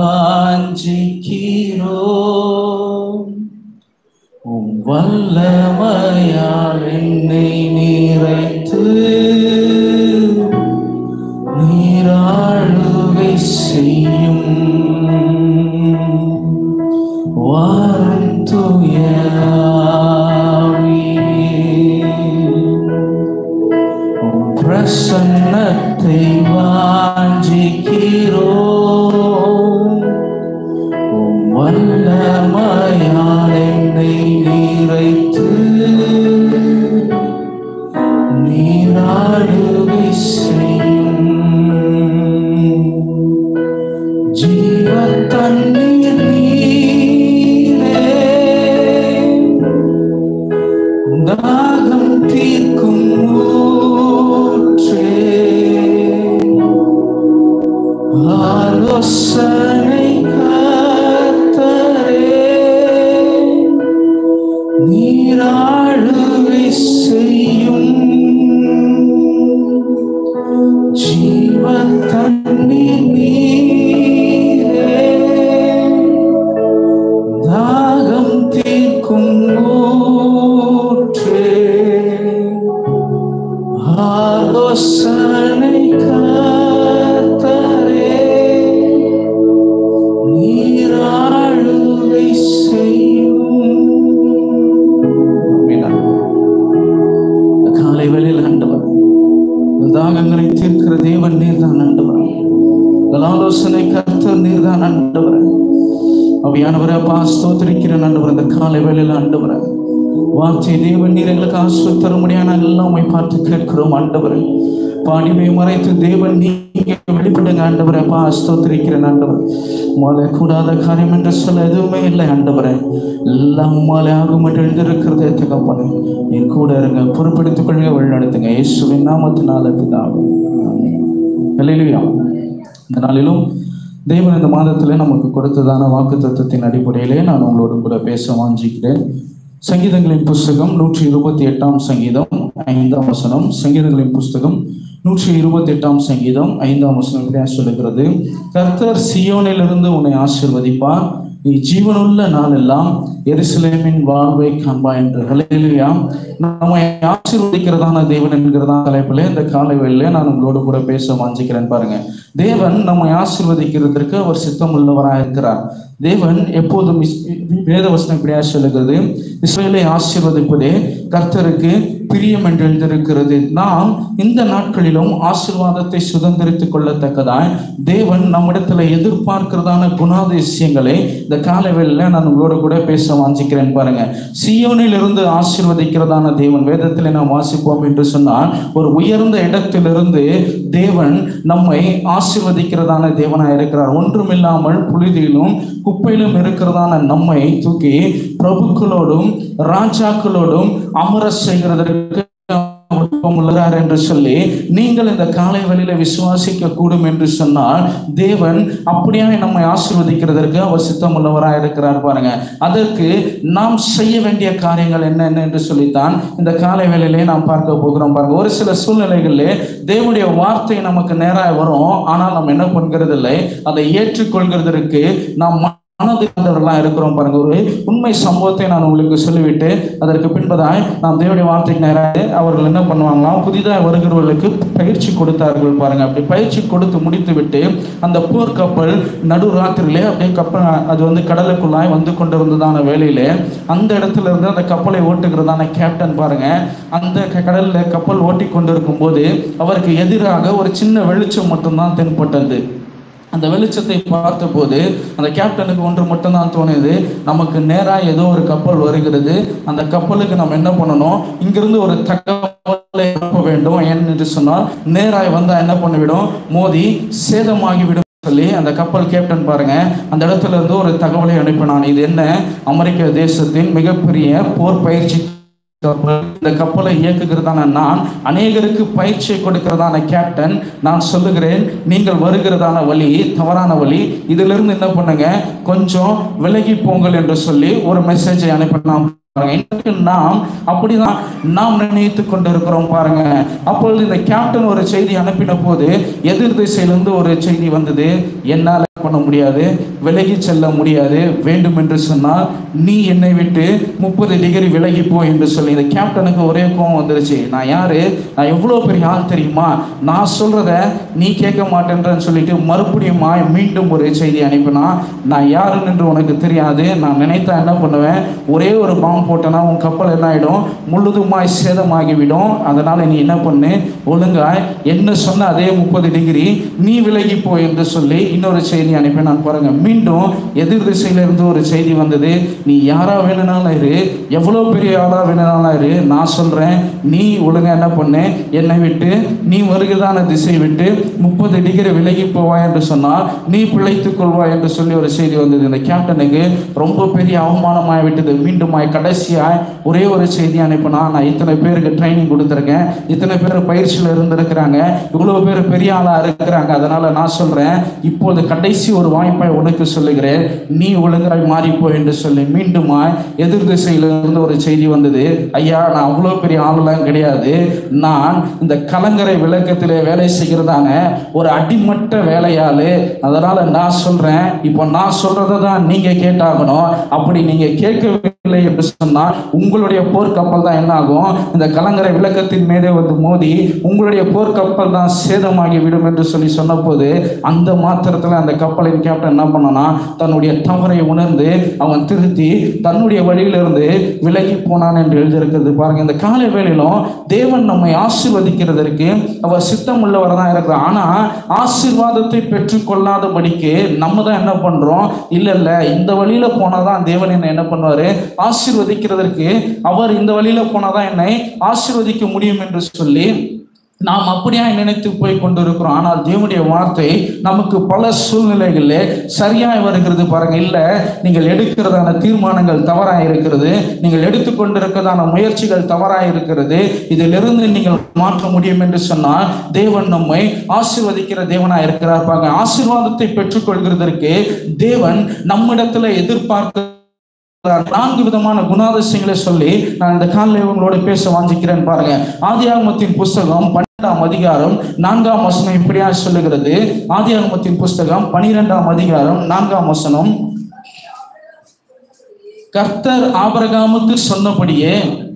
வாஞ்சிக்கிறோம் உம் வல்லமையால் என்னை நிறைத்து நீராளுகை செய்யும் வாரும் தூயாவி உம் பிரசன்னத்தை வாஞ்சிக்கிறோம் உம் வல்லமையால் என்னை நிறைத்து நீராடுகை செய்யும் ஜீவ தண்ணீர் நீரே தாகம் தீர்க்கும் ஊற்றே ஆலோசனை கர்த்தரே நீராளுகை செய்யும் ஜீவ தண்ணீர் நீரே தாகம் தீர்க்கும் ஊற்றே ஆலோசனை கர்த்தரே நீராளுகை செய்யும் கொடுக்கிற தேவன் நீர்தான் ஆண்டவர் எங்கள் ஆலோசனை கர்த்தர் நீர்தான் ஆண்டவர் அவையானவரை அப்பா ஸ்தோத்திரிக்கிற ஆண்டவர் இந்த காலை வேளையில் ஆண்டவர் வார்த்தை தேவன் நீர் எங்களுக்கு ஆஸ்வ தரும்படியான எல்லாம் உம்மை பார்த்து கேட்கிறோம் ஆண்டவர் பாடிமை மறைத்து தேவன் நீங்க வெளிப்படுங்க ஆண்டவரை அப்பா ஸ்தோத்திரிக்கிற ஆண்டவர் உமாலே கூடாத காரியம் என்று சொல்ல எதுவுமே இல்லை ஆண்டவரே எல்லாம் உமாலே ஆகும் என்று எழுந்திருக்கிறதே தகப்பனே நீர் கூட இருங்க பொறுப்படுத்திக் கொள்ளுங்க வழிநடத்துங்க இயேசுவின் நாமத்தினால பிதாவே ஆமென். அல்லேலூயா இந்த நாளிலும் தேவன் இந்த மாதத்தில் நமக்கு கொடுத்ததான வாக்கு தத்துவத்தின் அடிப்படையிலே நான் உங்களோடு கூட பேச வாஞ்சிக்கிறேன் சங்கீதங்களின் புஸ்தகம் நூற்றி இருபத்தி எட்டாம் சங்கீதம் ஐந்தாம் வசனம் சங்கீதங்களின் புஸ்தகம் நூற்றி இருபத்தி எட்டாம் சங்கீதம் ஐந்தாம் வசனம் இப்படியா சொல்லுகிறது கர்த்தர் சியோனிலிருந்து உன்னை ஆசிர்வதிப்பார் நீ ஜீவனுள்ள நாளெல்லாம் எருசலேமின் வாழ்வை காண்பா என்று ஹalleluya நம்மை ஆசீர்வதிக்கிறதான தேவன் என்கிறதான தலைப்பில் இந்த காலை வேளையில நான் உங்களோடு கூட பேச வாஞ்சிக்கிறேன் பாருங்க தேவன் நம்மை ஆசீர்வதிக்கிறதற்கு அவர் சித்தம் உள்ளவராக இருக்கிறார் தேவன் எப்போதும் இஸ்- வேத வசனம் இப்படியா சொல்லுகிறது இஸ்ரேலை ஆசீர்வதிப்பதே கர்த்தருக்கு பிரியம் என்று எழுதியிருக்கிறது நாம் இந்த நாட்களிலும் ஆசீர்வாதத்தை சுதந்திரித்துக் கொள்ளத்தக்கதாய் தேவன் நம்மிடத்துல எதிர்பார்க்கிறதான குணாதிசயங்களை இந்த காலவெளியில நான் உங்களோட கூட பேச வாஞ்சிக்கிறேன் பாருங்க சியோனில் இருந்து ஆசீர்வதிக்கிறதான தேவன் வேதத்தில் நாம் வாசிப்போம் என்று சொன்னால் ஒரு உயர்ந்த இடத்திலிருந்து தேவன் நம்மை ஆசீர்வதிக்கிறதான தேவனாய் இருக்கிறார் ஒன்றுமில்லாமல் புழுதியிலும் குப்பையிலும் இருக்கிறதான நம்மை தூக்கி பிரபுக்களோடும் ராஜாக்களோடும் அமர செய்கிறதற்கு விருப்பம் உள்ளார் என்று சொல்லி நீங்கள் இந்த காலை வழியில விசுவாசிக்க கூடும் என்று சொன்னால் தேவன் அப்படியே நம்மை ஆசீர்வதிக்கிறதற்கு அவர் சித்தம் உள்ளவராக இருக்கிறார் பாருங்க அதற்கு நாம் செய்ய வேண்டிய காரியங்கள் என்னென்ன என்று சொல்லித்தான் இந்த காலை வேளையிலே நாம் பார்க்க போகிறோம் பாருங்க ஒரு சில சூழ்நிலைகளிலே தேவனுடைய வார்த்தை நமக்கு நேராக வரும் ஆனால் நம்ம என்ன பண்ணுகிறது இல்லை அதை ஏற்றுக்கொள்கிறதற்கு நாம் மனதில் இருக்கிறோம் பாருங்க ஒரு உண்மை சம்பவத்தை நான் உங்களுக்கு சொல்லிவிட்டு அதற்கு பின்பதாய் நாம் தேவனுடைய வார்த்தைக்கு நேராக அவர்கள் என்ன பண்ணுவாங்களாம் புதிதாக வருகிறவர்களுக்கு பயிற்சி கொடுத்தார்கள் பாருங்க அப்படி பயிற்சி கொடுத்து முடித்து விட்டு அந்த போர் கப்பல் நடு ராத்திரியிலே அப்படியே கப்பல் அது வந்து கடலுக்குள்ளாய் வந்து கொண்டிருந்ததான வேளையிலே அந்த இடத்துல இருந்து அந்த கப்பலை ஓட்டுகிறதான கேப்டன் பாருங்க அந்த க- கடல்ல கப்பல் ஓட்டி கொண்டிருக்கும் போது அவருக்கு எதிராக ஒரு சின்ன வெளிச்சம் மட்டும்தான் தென்பட்டது அந்த வெளிச்சத்தை பார்த்தபோது அந்த கேப்டனுக்கு ஒன்று மட்டும்தான் தோணுது நமக்கு நேராக ஏதோ ஒரு கப்பல் வருகிறது அந்த கப்பலுக்கு நம்ம என்ன பண்ணணும் இங்கிருந்து ஒரு தகவலை அனுப்ப வேண்டும் ஏன்னு சொன்னால் நேராய் வந்தா என்ன பண்ணிவிடும் மோதி சேதமாகிவிடும் சொல்லி அந்த கப்பல் கேப்டன் பாருங்க அந்த இடத்துல இருந்து ஒரு தகவலை அனுப்பினான் இது என்ன அமெரிக்க தேசத்தின் மிகப்பெரிய போர் பயிற்சி கப்பல். இந்த கப்பலை இயக்குகிறதான நான் அநேகருக்கு பயிற்சியை கொடுக்கிறதான கேப்டன் நான் சொல்லுகிறேன் நீங்கள் வருகிறதான வழி தவறான வழி இதிலிருந்து என்ன பண்ணுங்க கொஞ்சம் விலகி போங்கள் என்று சொல்லி ஒரு மெசேஜை அனுப்பினான் பாருங்க இன்றைக்கு நாம் அப்படிதான் நாம் நினைத்து கொண்டிருக்கிறோம் பாருங்க அப்பொழுது இந்த கேப்டன் ஒரு செய்தி அனுப்பின போது எதிர் திசையிலிருந்து ஒரு செய்தி வந்தது என்னால் பண்ண முடியாது விலகி செல்ல முடியாது வேண்டும் என்று சொன்னால் நீ என்னை விட்டு முப்பது டிகிரி விலகி போ என்று சொல்லி இந்த கேப்டனுக்கு ஒரே கோவம் வந்துருச்சு நான் யாரு நான் எவ்வளோ பெரிய ஆள் தெரியுமா நான் சொல்றத நீ கேட்க மாட்டேன்றன்னு சொல்லிட்டு மறுபடியும் மீண்டும் ஒரு செய்தி அனுப்பினா நான் யாருன்னு என்று உனக்கு தெரியாது நான் நினைத்தா என்ன பண்ணுவேன் ஒரே ஒரு பாம்பு போட்டேன்னா உன் கப்பல் என்ன ஆயிடும் முழுதுமாய் சேதமாகிவிடும் அதனால நீ என்ன பண்ணு ஒழுங்காய் என்ன சொன்ன அதே முப்பது டிகிரி நீ விலகி போ என்று சொல்லி இன்னொரு செய்தி அனுப்பி நான் பாருங்க மீண்டும் எதிர் திசையில இருந்து ஒரு செய்தி வந்தது நீ யாரா வேணும்னாலும் இரு எவ்வளோ பெரிய ஆளா வேணும்னாலும் இரு நான் சொல்றேன் நீ ஒழுங்கா என்ன பண்ணு என்னை விட்டு நீ வருகிறதான திசை விட்டு முப்பது டிகிரி விலகி போவாய் என்று சொன்னால் நீ பிழைத்துக் கொள்வாய் என்று சொல்லி ஒரு செய்தி வந்தது இந்த கேப்டனுக்கு ரொம்ப பெரிய அவமானமாய் விட்டது மீண்டுமாய் கடைசியாய் ஒரே ஒரு செய்தி அனுப்பினா நான் இத்தனை பேருக்கு ட்ரைனிங் கொடுத்துருக்கேன் இத்தனை பேர் பயிற்சியில் இருந்திருக்கிறாங்க இவ்வளோ பேர் பெரிய ஆளா இருக்கிறாங்க அதனால நான் சொல்றேன் இப்போது கடைசி ஒரு வாய்ப்பை உனக்கு சொல்லுகிறேன் நீ ஒழுங்காய் மாறிப்போ என்று சொல்லி மீண்டுமாய் எதிர் திசையிலிருந்து ஒரு செய்தி வந்தது ஐயா நான் அவ்வளோ பெரிய ஆளெல்லாம் கிடையாது நான் இந்த கலங்கரை விளக்கத்திலே வேலை செய்கிறதான ஒரு அடிமட்ட வேலையாளு அதனால நான் சொல்றேன் இப்போ நான் சொல்றதை தான் நீங்க கேட்டாகணும் அப்படி நீங்க கேட்க இல்லை என்று சொன்னால் உங்களுடைய போர்க்கப்பல் தான் என்ன ஆகும் இந்த கலங்கரை விளக்கத்தின் மீதே வந்து மோதி உங்களுடைய போர்க்கப்பல் தான் சேதமாகி விடும் என்று சொல்லி சொன்னபோது அந்த மாத்திரத்தில் அந்த கப்பலின் கேப்டன் என்ன பண்ணானா தன்னுடைய தவறை உணர்ந்து அவன் திருத்தி தன்னுடைய வழியிலிருந்து விலகி போனான் என்று எழுதியிருக்கிறது பாருங்க இந்த காலை வேளையிலும் தேவன் நம்மை ஆசீர்வதிக்கிறதற்கு அவர் சித்தம் உள்ளவர் தான் இருக்கிறார் ஆனா ஆசீர்வாதத்தை பெற்றுக்கொள்ளாதபடிக்கு நம்ம தான் என்ன பண்றோம் இல்ல இல்ல இந்த வழியில போனாதான் தேவன் என்னை என்ன பண்ணுவாரு ஆசீர்வதிக்கிறதற்கு அவர் இந்த வழியில போனாதான் என்னை ஆசீர்வதிக்க முடியும் என்று சொல்லி நாம் அப்படியாய் நினைத்து போய் கொண்டிருக்கிறோம் ஆனால் தேவனுடைய வார்த்தை நமக்கு பல சூழ்நிலைகளில் சரியாய் வருகிறது பாருங்க இல்ல நீங்கள் எடுக்கிறதான தீர்மானங்கள் தவறாய் இருக்கிறது நீங்கள் எடுத்துக்கொண்டிருக்கிறதான முயற்சிகள் தவறாய் இருக்கிறது இதிலிருந்து நீங்கள் மாற்ற முடியும் என்று சொன்னால் தேவன் நம்மை ஆசீர்வதிக்கிற தேவனாய் இருக்கிறார் பாருங்க ஆசீர்வாதத்தை பெற்றுக்கொள்கிறதற்கு தேவன் நம்மிடத்துல எதிர்பார்க்க நான்கு விதமான குணாதிசயங்களை சொல்லி நான் இந்த காலையில் உங்களோட பேச வாஞ்சிக்கிறேன் பாருங்க ஆதியாகமத்தின் புஸ்தகம் பன்னெண்டாம் அதிகாரம் நான்காம் வசனம் இப்படியா சொல்லுகிறது ஆதியாகமத்தின் புஸ்தகம் பனிரெண்டாம் அதிகாரம் நான்காம் வசனம் கர்த்தர் ஆபரகாமுக்கு சொன்னபடியே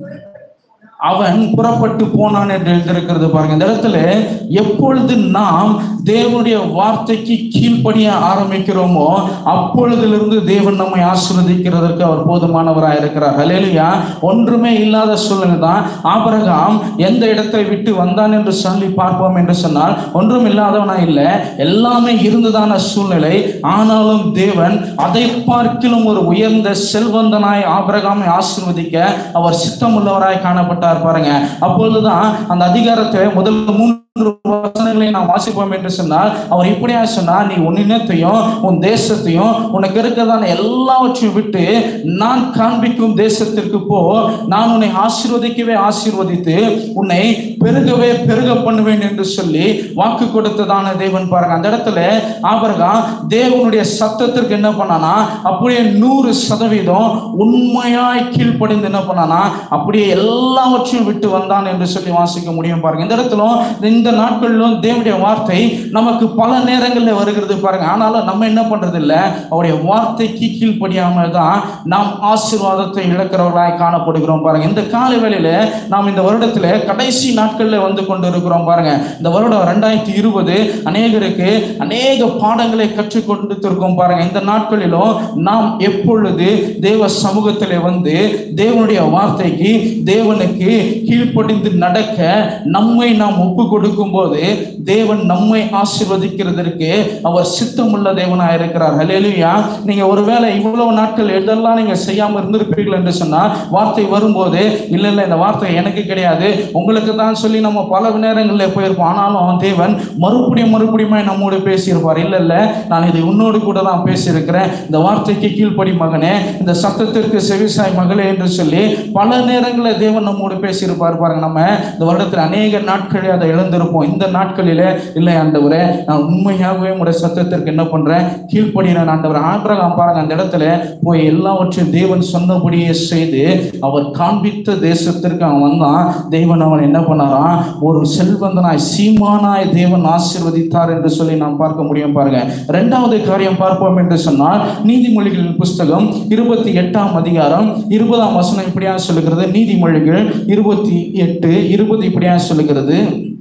அவன் புறப்பட்டு போனான் என்று எழுதியிருக்கிறது பாருங்க இந்த இடத்துல எப்பொழுது நாம் தேவனுடைய வார்த்தைக்கு கீழ்ப்படிய ஆரம்பிக்கிறோமோ அப்பொழுதிலிருந்து தேவன் நம்மை ஆசீர்வதிக்கிறதற்கு அவர் போதுமானவராக இருக்கிறார் ஹலேலுயா ஒன்றுமே இல்லாத சூழ்நிலை தான் ஆபரகாம் எந்த இடத்தை விட்டு வந்தான் என்று சொல்லி பார்ப்போம் என்று சொன்னால் ஒன்றும் இல்லாதவனா இல்லை எல்லாமே இருந்ததான சூழ்நிலை ஆனாலும் தேவன் அதை பார்க்கிலும் ஒரு உயர்ந்த செல்வந்தனாய் ஆபரகாமை ஆசீர்வதிக்க அவர் சித்தமுள்ளவராய் காணப்பட்டார் பாருங்க அப்பொழுதுதான் அந்த அதிகாரத்தை முதல் மூன்று வசனங்களை நாம் வாசிப்போம் என்று சொன்னால் அவர் இப்படியா சொன்னார் நீ உன் இனத்தையும் உன் தேசத்தையும் உனக்கு இருக்கிறதான எல்லாவற்றையும் விட்டு நான் காண்பிக்கும் தேசத்திற்கு போ நான் உன்னை ஆசீர்வதிக்கவே ஆசீர்வதித்து உன்னை பெருகவே பெருக பண்ணுவேன் என்று சொல்லி வாக்கு கொடுத்ததான தேவன் பாருங்க அந்த இடத்துல ஆபரகாம் தேவனுடைய சத்தத்திற்கு என்ன பண்ணானா அப்படியே நூறு சதவீதம் உண்மையாய் கீழ்ப்படிந்து என்ன பண்ணானா அப்படியே எல்லாவற்றையும் விட்டு வந்தான் என்று சொல்லி வாசிக்க முடியும் பாருங்க இந்த இடத்துல இந்த நாட்களிலும் தேவனுடைய வார்த்தை நமக்கு பல நேரங்களில் வருகிறது பாருங்க ஆனாலும் நம்ம என்ன பண்றது இல்ல அவருடைய வார்த்தைக்கு கீழ்ப்படியாமல் தான் நாம் ஆசீர்வாதத்தை இழக்கிறவர்களாய் காணப்படுகிறோம் பாருங்க இந்த கால வேளையில நாம் இந்த வருடத்துல கடைசி நாட்கள்ல வந்து கொண்டு இருக்கிறோம் பாருங்க இந்த வருடம் ரெண்டாயிரத்தி இருபது அநேகருக்கு அநேக பாடங்களை கற்றுக் கொடுத்திருக்கோம் பாருங்க இந்த நாட்களிலும் நாம் எப்பொழுது தேவ சமூகத்திலே வந்து தேவனுடைய வார்த்தைக்கு தேவனுக்கு கீழ்ப்படிந்து நடக்க நம்மை நாம் ஒப்பு கொடுக்கும் போது தேவன் நம்மை ஆசீர்வதிக்கிறதற்கு அவர் சித்தமுள்ள தேவனா இருக்கிறார் ஹலேலுயா நீங்க ஒருவேளை இவ்வளவு நாட்கள் எதெல்லாம் நீங்க செய்யாம இருந்திருப்பீர்கள் என்று சொன்னால் வார்த்தை வரும்போது இல்ல இல்ல இந்த வார்த்தை எனக்கு கிடையாது உங்களுக்கு தான் சொல்லி நம்ம பல நேரங்களில் போயிருப்போம் ஆனாலும் தேவன் மறுபடியும் மறுபடியும் நம்மோடு பேசியிருப்பார் இல்ல இல்ல நான் இதை உன்னோடு கூட தான் பேசியிருக்கிறேன் இந்த வார்த்தைக்கு கீழ்ப்படி மகனே இந்த சத்தத்திற்கு செவிசாய் மகளே என்று சொல்லி பல நேரங்களில் தேவன் நம்மோடு பேசியிருப்பார் பாருங்க நம்ம இந்த வருடத்தில் அநேக நாட்களே அதை இழந்திருப்போம் இந்த நாட்களிலே இல்லை ஆண்டவரே நான் உண்மையாகவே உங்களுடைய சத்தத்திற்கு என்ன பண்றேன் கீழ்ப்படுகிறேன் ஆண்டவர் ஆபிரகாம் பாருங்க அந்த இடத்துல போய் எல்லாவற்றையும் தேவன் சொன்னபடியே செய்து அவர் காண்பித்த தேசத்திற்கு அவன் வந்தான் தேவன் அவன் என்ன பண்ணாராம் ஒரு செல்வந்தனாய் சீமானாய் தேவன் ஆசீர்வதித்தார் என்று சொல்லி நாம் பார்க்க முடியும் பாருங்க இரண்டாவது காரியம் பார்ப்போம் என்று சொன்னால் நீதிமொழிகளின் புஸ்தகம் இருபத்தி எட்டாம் அதிகாரம் இருபதாம் வசனம் இப்படியா சொல்லுகிறது நீதிமொழிகள் இருபத்தி எட்டு இருபது இப்படியா சொல்லுகிறது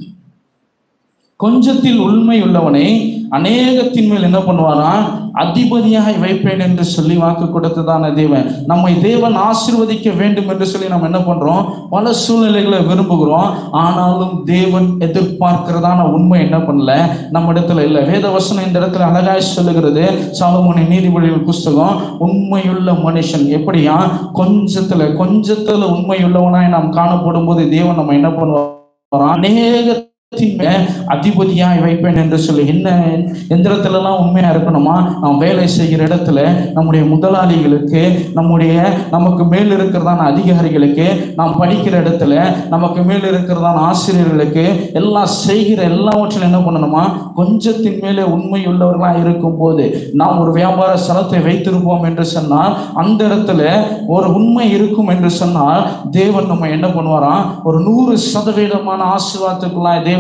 கொஞ்சத்தில் உண்மை உள்ளவனை அநேகத்தின் மேல் என்ன பண்ணுவாராம் அதிபதியாய் வைப்பேன் என்று சொல்லி வாக்கு கொடுத்ததான தேவன் நம்மை தேவன் ஆசீர்வதிக்க வேண்டும் என்று சொல்லி நம்ம என்ன பண்றோம் பல சூழ்நிலைகளை விரும்புகிறோம் ஆனாலும் தேவன் எதிர்பார்க்கிறதான உண்மை என்ன பண்ணல நம்ம இடத்துல இல்லை வேத வசனம் இந்த இடத்துல அழகாய் சொல்லுகிறது சாலமோனி நீதிபதிகள் புஸ்தகம் உண்மையுள்ள மனுஷன் எப்படியா கொஞ்சத்துல கொஞ்சத்துல உண்மையுள்ளவனாய் நாம் காணப்படும் போது தேவன் நம்ம என்ன பண்ணுவோம் அநேக அதிபதியாய் வைப்பேன் என்று சொல்லி என்ன எந்த இடத்துலலாம் உண்மையா இருக்கணுமா நாம் வேலை செய்கிற இடத்துல நம்முடைய முதலாளிகளுக்கு நம்முடைய நமக்கு மேல் இருக்கிறதான அதிகாரிகளுக்கு நாம் படிக்கிற இடத்துல நமக்கு மேல் இருக்கிறதான ஆசிரியர்களுக்கு எல்லாம் செய்கிற எல்லாவற்றிலும் என்ன பண்ணணுமா கொஞ்சத்தின் மேலே உண்மை உள்ளவர்களாக இருக்கும் போது நாம் ஒரு வியாபார ஸ்தலத்தை வைத்திருப்போம் என்று சொன்னால் அந்த இடத்துல ஒரு உண்மை இருக்கும் என்று சொன்னால் தேவன் நம்ம என்ன பண்ணுவாராம் ஒரு நூறு சதவீதமான ஆசீர்வாதத்துக்குள்ளாய் தேவன்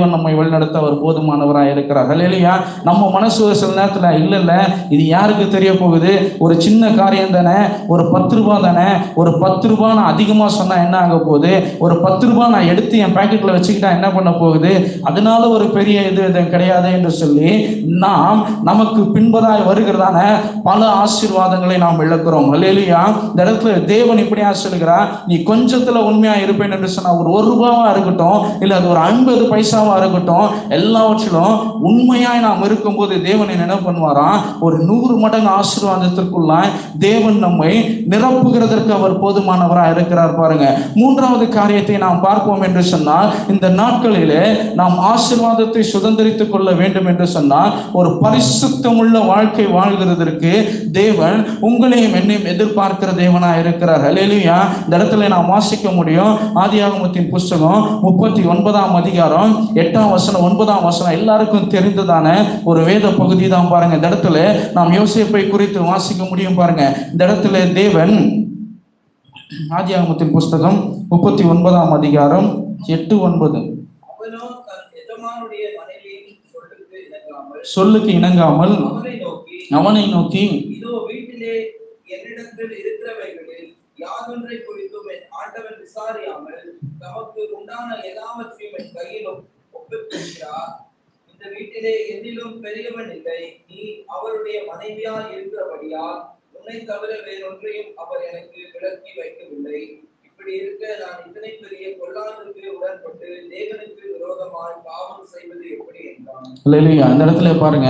தேவன் நம்மை வழிநடத்த அவர் போதுமானவராக இருக்கிறார் இல்லையா நம்ம மனசு ஒரு சில நேரத்துல இல்ல இல்ல இது யாருக்கு தெரிய போகுது ஒரு சின்ன காரியம் தானே ஒரு பத்து ரூபாய் தானே ஒரு பத்து ரூபாய் நான் அதிகமா சொன்னா என்ன ஆக போகுது ஒரு பத்து ரூபாய் நான் எடுத்து என் பாக்கெட்ல வச்சுக்கிட்டா என்ன பண்ண போகுது அதனால ஒரு பெரிய இது இது கிடையாது என்று சொல்லி நாம் நமக்கு பின்பதாய் வருகிறதான பல ஆசீர்வாதங்களை நாம் இழக்கிறோம் அல்லேலூயா இந்த இடத்துல தேவன் இப்படியா சொல்லுகிறார் நீ கொஞ்சத்துல உண்மையா இருப்பேன் என்று சொன்னா ஒரு ஒரு ரூபாவா இருக்கட்டும் இல்ல அது ஒரு ஐம்பது பைசாவா இருக்கட்டும் எல்லாவற்றிலும் உண்மையாய் நாம் இருக்கும்போது தேவன் என்ன பண்ணுவாராம் ஒரு நூறு மடங்கு ஆசீர்வாதத்திற்குள்ளாய் தேவன் நம்மை நிரப்புகிறதற்கு அவர் போதுமானவராக இருக்கிறார் பாருங்க மூன்றாவது காரியத்தை நாம் பார்ப்போம் என்று சொன்னால் இந்த நாட்களிலே நாம் ஆசீர்வாதத்தை சுதந்திரித்துக் கொள்ள வேண்டும் என்று சொன்னால் ஒரு பரிசுத்தமுள்ள வாழ்க்கை வாழ்கிறதற்கு தேவன் உங்களையும் என்னையும் எதிர்பார்க்கிற தேவனா இருக்கிறார் ஹalleluya இந்த இடத்துல நாம் வாசிக்க முடியும் ஆதியாகமத்தின் புஸ்தகம் முப்பத்தி ஒன்பதாம் அதிகாரம் எட்டாம் வசனம் ஒன்பதாம் வசனம் எல்லாருக்கும் தெரிந்ததான ஒரு வேத பகுதி தான் பாருங்க இந்த இடத்துல நாம் யோசிப்பை குறித்து வாசிக்க முடியும் பாருங்க இந்த இடத்துல தேவன் ஆதியாகமத்தின் புஸ்தகம் முப்பத்தி ஒன்பதாம் அதிகாரம் எட்டு ஒன்பது அவனோ தன் எஜமானுடைய மனைவியின் சொல்லுக்கு இணங்காமல் சொல்லுக்கு இணங்காமல் அவனை நோக்கி அவனை நோக்கி இதோ வீட்டிலே என்னிடத்தில் இருக்கிறவைகளில் யாதொன்றை குறித்தும் என் ஆண்டவன் விசாரியாமல் தமக்கு உண்டான எல்லாவற்றையும் என் கையில் ஒப்- ஒப்புவித்திருக்கிறார் இந்த வீட்டிலே என்னிலும் பெரியவன் இல்லை நீ அவருடைய மனைவியால் இருக்கிறபடியால் உன்னை தவிர வேறொன்றையும் அவர் எனக்கு விலக்கி வைக்கவில்லை இப்படி இருக்க நான் இத்தனை பெரிய பொல்லாதற்கு உடன்பட்டு தேவனுக்கு விரோதமாய் பாவம் செய்வது எப்படி என்றான் அல்லேலூயா இந்த இடத்துல பாருங்க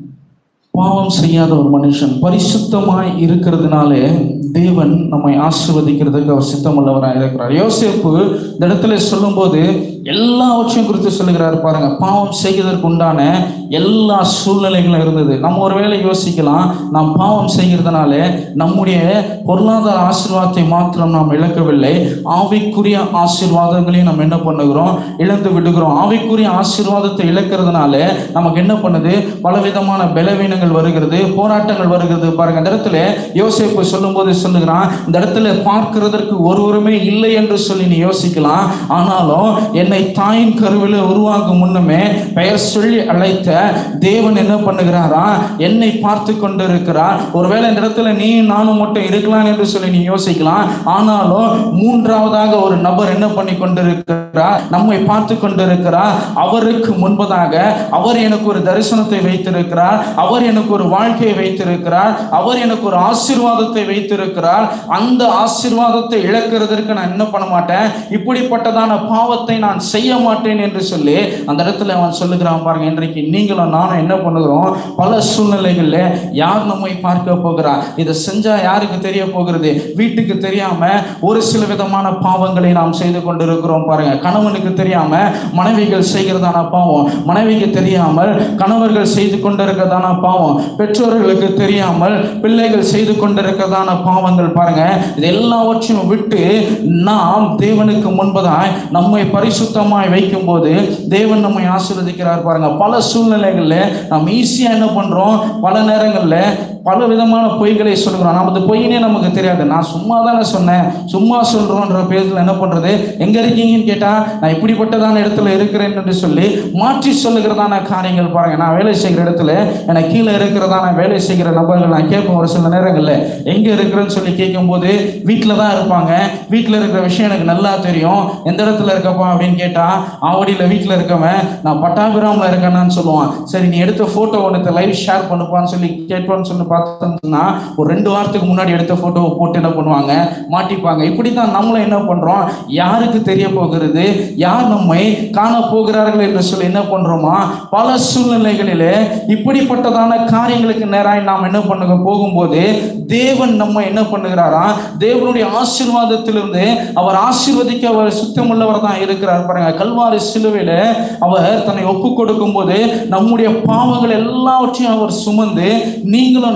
பாவம் செய்யாத ஒரு மனுஷன் பரிசுத்தமாய் இருக்கிறதுனாலே தேவன் நம்மை ஆசீர்வதிக்கிறதுக்கு அவர் சித்தமுள்ளவராக இருக்கிறார் யோசேப்பு இந்த இடத்துல சொல்லும்போது எல்லாவற்றையும் குறித்து சொல்லுகிறார் பாருங்க பாவம் செய்வதற்கு உண்டான எல்லா சூழ்நிலைகளும் இருந்தது நம்ம ஒருவேளை யோசிக்கலாம் நாம் பாவம் செய்கிறதுனால நம்முடைய பொருளாதார ஆசீர்வாதத்தை மாத்திரம் நாம் இழக்கவில்லை ஆவிக்குரிய ஆசீர்வாதங்களையும் நம்ம என்ன பண்ணுகிறோம் இழந்து விடுகிறோம் ஆவிக்குரிய ஆசீர்வாதத்தை இழக்கிறதுனால நமக்கு என்ன பண்ணுது பலவிதமான பலவீனங்கள் வருகிறது போராட்டங்கள் வருகிறது பாருங்க இந்த இடத்துல யோசிப்பு சொல்லும்போது சொல்லுகிறான் இந்த இடத்துல பார்க்கிறதற்கு ஒருவருமே இல்லை என்று சொல்லி நீ யோசிக்கலாம் ஆனாலும் என்னை தாயின் கருவில் உருவாகும் முன்னமே பெயர் சொல்லி அழைத்த தேவன் என்ன பண்ணுகிறாரா என்னை பார்த்து கொண்டிருக்கிறார் ஒருவேளை இந்த இடத்துல நீ நானும் மட்டும் இருக்கலாம் என்று சொல்லி நீ யோசிக்கலாம் ஆனாலும் மூன்றாவதாக ஒரு நபர் என்ன பண்ணி கொண்டிருக்கிறார் நம்மை பார்த்து கொண்டிருக்கிறார் அவருக்கு முன்பதாக அவர் எனக்கு ஒரு தரிசனத்தை வைத்திருக்கிறார் அவர் எனக்கு ஒரு வாழ்க்கையை வைத்திருக்கிறார் அவர் எனக்கு ஒரு ஆசீர்வாதத்தை வைத்திருக்கிறார் அந்த ஆசீர்வாதத்தை இழக்கிறதற்கு நான் என்ன பண்ண மாட்டேன் இப்படிப்பட்டதான பாவத்தை நான் செய்ய மாட்டேன் என்று சொல்லி அந்த இடத்துல அவன் சொல்லுகிறான் பாருங்க இன்றைக்கு நீங்களும் நானும் என்ன பண்ணுகிறோம் பல சூழ்நிலைகள்ல யார் நம்மை பார்க்க போகிறா இதை செஞ்சா யாருக்கு தெரிய போகிறது வீட்டுக்கு தெரியாம ஒரு சில விதமான பாவங்களை நாம் செய்து கொண்டிருக்கிறோம் பாருங்க கணவனுக்கு தெரியாம மனைவிகள் செய்கிறதான பாவம் மனைவிக்கு தெரியாமல் கணவர்கள் செய்து கொண்டிருக்கிறதான பாவம் பெற்றோர்களுக்கு தெரியாமல் பிள்ளைகள் செய்து கொண்டிருக்கிறதான பாவங்கள் பாருங்க இது எல்லாவற்றையும் விட்டு நாம் தேவனுக்கு முன்பதாய் நம்மை பரிசுத்தமாய் வைக்கும்போது தேவன் நம்மை ஆசீர்வதிக்கிறார் பாருங்க பல சூழ்நிலைகள்ல நாம் ஈஸியா என்ன பண்றோம் பல நேரங்கள்ல பல விதமான பொய்களை சொல்கிறோம் நமது பொய்னே நமக்கு தெரியாது நான் சும்மா தானே சொன்னேன் சும்மா சொல்றோன்ற பேர்ல என்ன பண்றது எங்க இருக்கீங்கன்னு கேட்டா நான் இப்படிப்பட்டதான இடத்துல இருக்கிறேன் என்று சொல்லி மாற்றி சொல்லுகிறதான காரியங்கள் பாருங்க நான் வேலை செய்கிற இடத்துல எனக்கு கீழே இருக்கிறதான வேலை செய்கிற நபர்கள் நான் கேட்பேன் ஒரு சில நேரங்கள்ல எங்க இருக்கிறேன்னு சொல்லி கேட்கும்போது வீட்டில் தான் இருப்பாங்க வீட்டில் இருக்கிற விஷயம் எனக்கு நல்லா தெரியும் எந்த இடத்துல இருக்கப்பா அப்படின்னு கேட்டா ஆவடியில் வீட்டில் இருக்கவன் நான் பட்டாபிராமில் இருக்கேன்னு சொல்லுவான் சரி நீ எடுத்த போட்டோ ஒன்று லைவ் ஷேர் பண்ணுப்பான்னு சொல்லி கேட்பான்னு சொல்லி பார்த்தோம்னா ஒரு ரெண்டு வாரத்துக்கு முன்னாடி எடுத்த போட்டோவை போட்டு என்ன பண்ணுவாங்க மாட்டிப்பாங்க இப்படி தான் நம்மளும் என்ன பண்றோம் யாருக்கு தெரிய போகிறது யார் நம்மை காண போகிறார்கள் என்று சொல்லி என்ன பண்றோமா பல சூழ்நிலைகளிலே இப்படிப்பட்டதான காரியங்களுக்கு நேராய் நாம் என்ன பண்ணுங்க போகும்போது தேவன் நம்ம என்ன பண்ணுகிறாரா தேவனுடைய ஆசீர்வாதத்திலிருந்து அவர் ஆசீர்வதிக்க அவர் சுத்தமுள்ளவர் தான் இருக்கிறார் பாருங்க கல்வாரி சிலுவையில அவர் தன்னை ஒப்பு கொடுக்கும் போது நம்முடைய பாவங்கள் எல்லாவற்றையும் அவர் சுமந்து நீங்களும்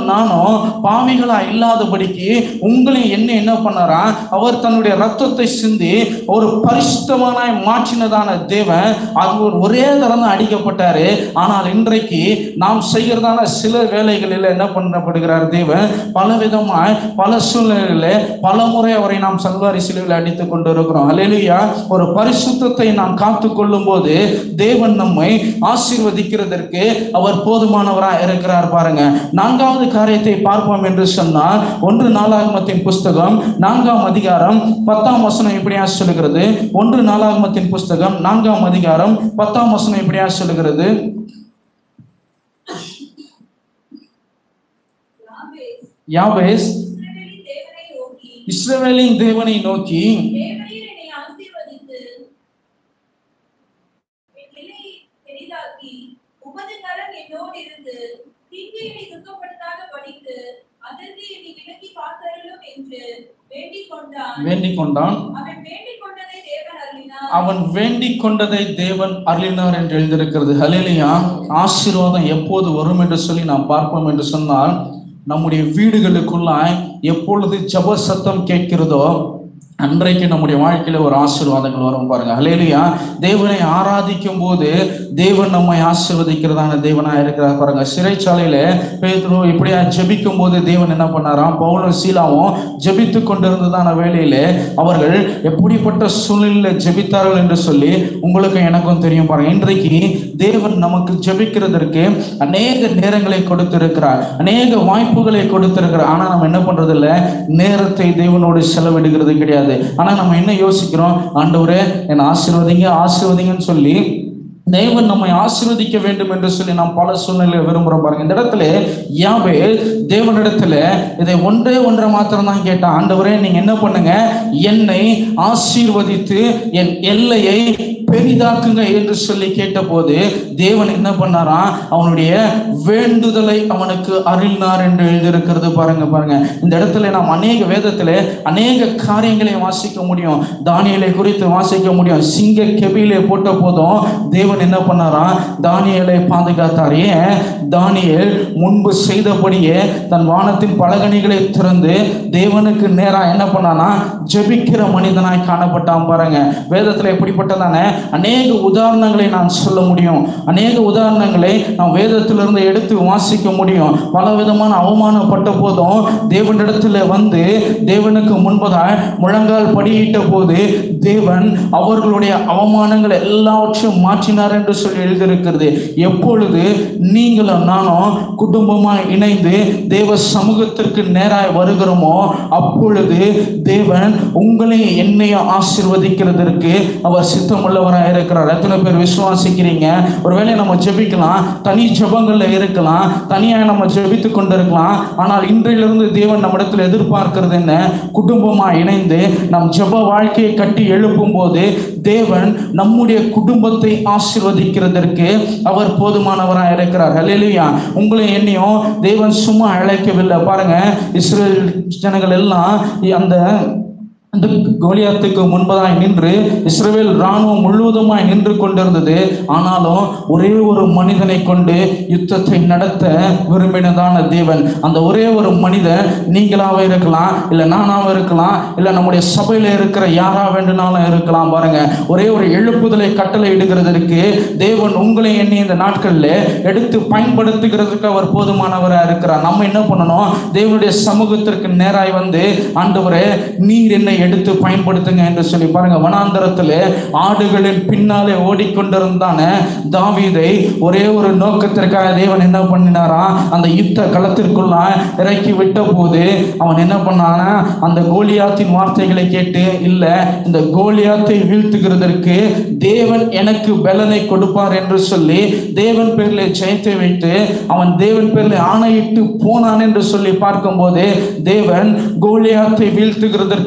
நீங்களும் நானும் பாவிகளா இல்லாதபடிக்கு உங்களையும் என்ன என்ன பண்ணாரா அவர் தன்னுடைய ரத்தத்தை சிந்தி ஒரு பரிசுத்தமானாய் மாற்றினதான தேவன் அது ஒரு ஒரே தரம் தான் அடிக்கப்பட்டாரு ஆனால் இன்றைக்கு நாம் செய்கிறதான சில வேலைகளில் என்ன பண்ணப்படுகிறார் தேவன் பல விதமாய் பல சூழ்நிலைகளில் பல முறை அவரை நாம் சல்வாரி சிலுவையில் அடித்துக் கொண்டு இருக்கிறோம் அல்லேலூயா ஒரு பரிசுத்தத்தை நாம் காத்து கொள்ளும் போது தேவன் நம்மை ஆசீர்வதிக்கிறதற்கு அவர் போதுமானவராக இருக்கிறார் பாருங்க நான்காவது காரியத்தை பார்ப்போம் என்று சொன்னால் ஒன்று நாளாகமத்தின் புஸ்தகம் நான்காம் அதிகாரம் பத்தாம் வசனம் இப்படியா சொல்லுகிறது ஒன்று நாளாகமத்தின் புஸ்தகம் நான்காம் அதிகாரம் பத்தாம் வசனம் இப்படியா சொல்லுகிறது யாவேஸ் இஸ்ரவேலின் தேவனை நோக்கி இஸ்ரவேலின் தேவனை நோக்கி தேவரீர் என்னை ஆசீர்வதித்து என் நிலையை பெரிதாக்கி உமது கரம் என்னோடு இருந்து தீங்கு என்னை துக்கப்படுத்தாத படித்து அதற்கு என்னை விலக்கி காத்தருளும் என்று வேண்டிக் கொண்டான் வேண்டிக் கொண்டான் அவன் வேண்டிக் கொண்டதை தேவன் அருளினார் அவன் வேண்டிக் கொண்டதை தேவன் அருளினார் என்று எழுதியிருக்கிறது ஹலேலியா ஆசீர்வாதம் எப்போது வரும் என்று சொல்லி நாம் பார்ப்போம் என்று சொன்னால் நம்முடைய வீடுகளுக்குள்ளாய் எப்பொழுது ஜப சத்தம் கேட்கிறதோ அன்றைக்கு நம்முடைய வாழ்க்கையில ஒரு ஆசீர்வாதங்கள் வரும் பாருங்க ஹலேலியா தேவனை ஆராதிக்கும் போது தேவன் நம்மை ஆசீர்வதிக்கிறதான தேவனா இருக்கிறார் பாருங்க சிறைச்சாலையில பேதுரு இப்படியா ஜெபிக்கும் போது தேவன் என்ன பண்ணாராம் பவுலும் சீலாவும் ஜெபித்து கொண்டிருந்ததான வேளையில அவர்கள் எப்படிப்பட்ட சூழ்நிலையில ஜெபித்தார்கள் என்று சொல்லி உங்களுக்கு எனக்கும் தெரியும் பாருங்க இன்றைக்கு தேவன் நமக்கு ஜெபிக்கிறதற்கு அநேக நேரங்களை கொடுத்திருக்கிறார் அநேக வாய்ப்புகளை கொடுத்திருக்கிறார் ஆனா நம்ம என்ன பண்றது இல்ல நேரத்தை தேவனோடு செலவிடுகிறது கிடையாது ஆனா நம்ம என்ன யோசிக்கிறோம் ஆண்டவரே என்னை ஆசீர்வதிங்க ஆசீர்வதிங்கன்னு சொல்லி தேவன் நம்மை ஆசீர்வதிக்க வேண்டும் என்று சொல்லி நாம் பல சூழ்நிலை விரும்புகிறோம் பாருங்க இந்த இடத்துல யாவே தேவனிடத்துல இதை ஒன்றே ஒன்றை மாத்திரம் தான் கேட்டான் ஆண்டவரே நீங்க என்ன பண்ணுங்க என்னை ஆசீர்வதித்து என் எல்லையை பெரிதாக்குங்க என்று சொல்லி கேட்டபோது தேவன் என்ன பண்ணாராம் அவனுடைய வேண்டுதலை அவனுக்கு அருளினார் என்று எழுதியிருக்கிறது பாருங்க பாருங்க இந்த இடத்துல நாம் அநேக வேதத்துல அநேக காரியங்களை வாசிக்க முடியும் தானியலை குறித்து வாசிக்க முடியும் சிங்க கெபியிலே போட்ட போதும் தேவன் என்ன பண்ணாராம் தானியலை பாதுகாத்தார் ஏன் தானியேல் முன்பு செய்தபடியே தன் வானத்தின் பலகணிகளை திறந்து தேவனுக்கு நேரா என்ன பண்ணானா ஜெபிக்கிற மனிதனாய் காணப்பட்டான் பாருங்க வேதத்துல எப்படிப்பட்டதான அநேக உதாரணங்களை நான் சொல்ல முடியும் அநேக உதாரணங்களை நாம் வேதத்திலிருந்து எடுத்து வாசிக்க முடியும் பல விதமான அவமானப்பட்ட போதும் தேவனிடத்துல வந்து தேவனுக்கு முன்பதாய் முழங்கால் படியிட்ட போது தேவன் அவர்களுடைய அவமானங்கள் எல்லாவற்றையும் மாற்றினார் என்று சொல்லி எழுதியிருக்கிறது எப்பொழுது நீங்களும் நானும் குடும்பமாய் இணைந்து தேவ சமூகத்திற்கு நேராய் வருகிறோமோ அப்பொழுது தேவன் உங்களையும் என்னையும் ஆசீர்வதிக்கிறதற்கு அவர் சித்தமுள்ளவராக இருக்கிறார் எத்தனை பேர் விசுவாசிக்கிறீங்க ஒருவேளை நம்ம ஜெபிக்கலாம் தனி ஜெபங்கள்ல இருக்கலாம் தனியாக நம்ம ஜெபித்து கொண்டிருக்கலாம் ஆனால் இன்றையிலிருந்து தேவன் நம்மிடத்தில் எதிர்பார்க்கிறது என்ன குடும்பமா இணைந்து நம் ஜெப வாழ்க்கையை கட்டி எழுப்பும் போது தேவன் நம்முடைய குடும்பத்தை ஆசீர்வதிக்கிறதற்கு அவர் போதுமானவராக இருக்கிறார் ஹalleluya உங்களை என்னையும் தேவன் சும்மா அழைக்கவில்லை பாருங்க இஸ்ரேல் ஜனங்கள் எல்லாம் அந்த அந்த கோலியாத்துக்கு முன்பதாய் நின்று இஸ்ரவேல் ராணுவம் முழுவதுமாய் நின்று கொண்டிருந்தது ஆனாலும் ஒரே ஒரு மனிதனை கொண்டு யுத்தத்தை நடத்த விரும்பினதான தேவன் அந்த ஒரே ஒரு மனிதன் நீங்களாக இருக்கலாம் இல்லை நானாக இருக்கலாம் இல்லை நம்முடைய சபையில் இருக்கிற யாரா வேண்டுனாலும் இருக்கலாம் பாருங்க ஒரே ஒரு எழுப்புதலை கட்டளை இடுகிறதற்கு தேவன் உங்களை எண்ணி இந்த நாட்களில் எடுத்து பயன்படுத்துகிறதுக்கு அவர் போதுமானவராக இருக்கிறார் நம்ம என்ன பண்ணணும் தேவனுடைய சமூகத்திற்கு நேராய் வந்து ஆண்டவரே நீர் என்னை எடுத்து பயன்படுத்துங்க என்று சொல்லி பாருங்க வனாந்தரத்தில் ஆடுகளின் பின்னாலே ஓடிக்கொண்டிருந்தான தாவீதை ஒரே ஒரு நோக்கத்திற்காக தேவன் என்ன பண்ணினாரா அந்த யுத்த களத்திற்குள்ள இறக்கி விட்ட போது அவன் என்ன பண்ணானா அந்த கோலியாத்தின் வார்த்தைகளை கேட்டு இல்ல இந்த கோலியாத்தை வீழ்த்துகிறதற்கு தேவன் எனக்கு பலனை கொடுப்பார் என்று சொல்லி தேவன் பேரில் ஜெயத்தை வைத்து அவன் தேவன் பேரில் ஆணையிட்டு போனான் என்று சொல்லி பார்க்கும்போது தேவன் கோலியாத்தை வீழ்த்துகிறதற்கு தாவீதை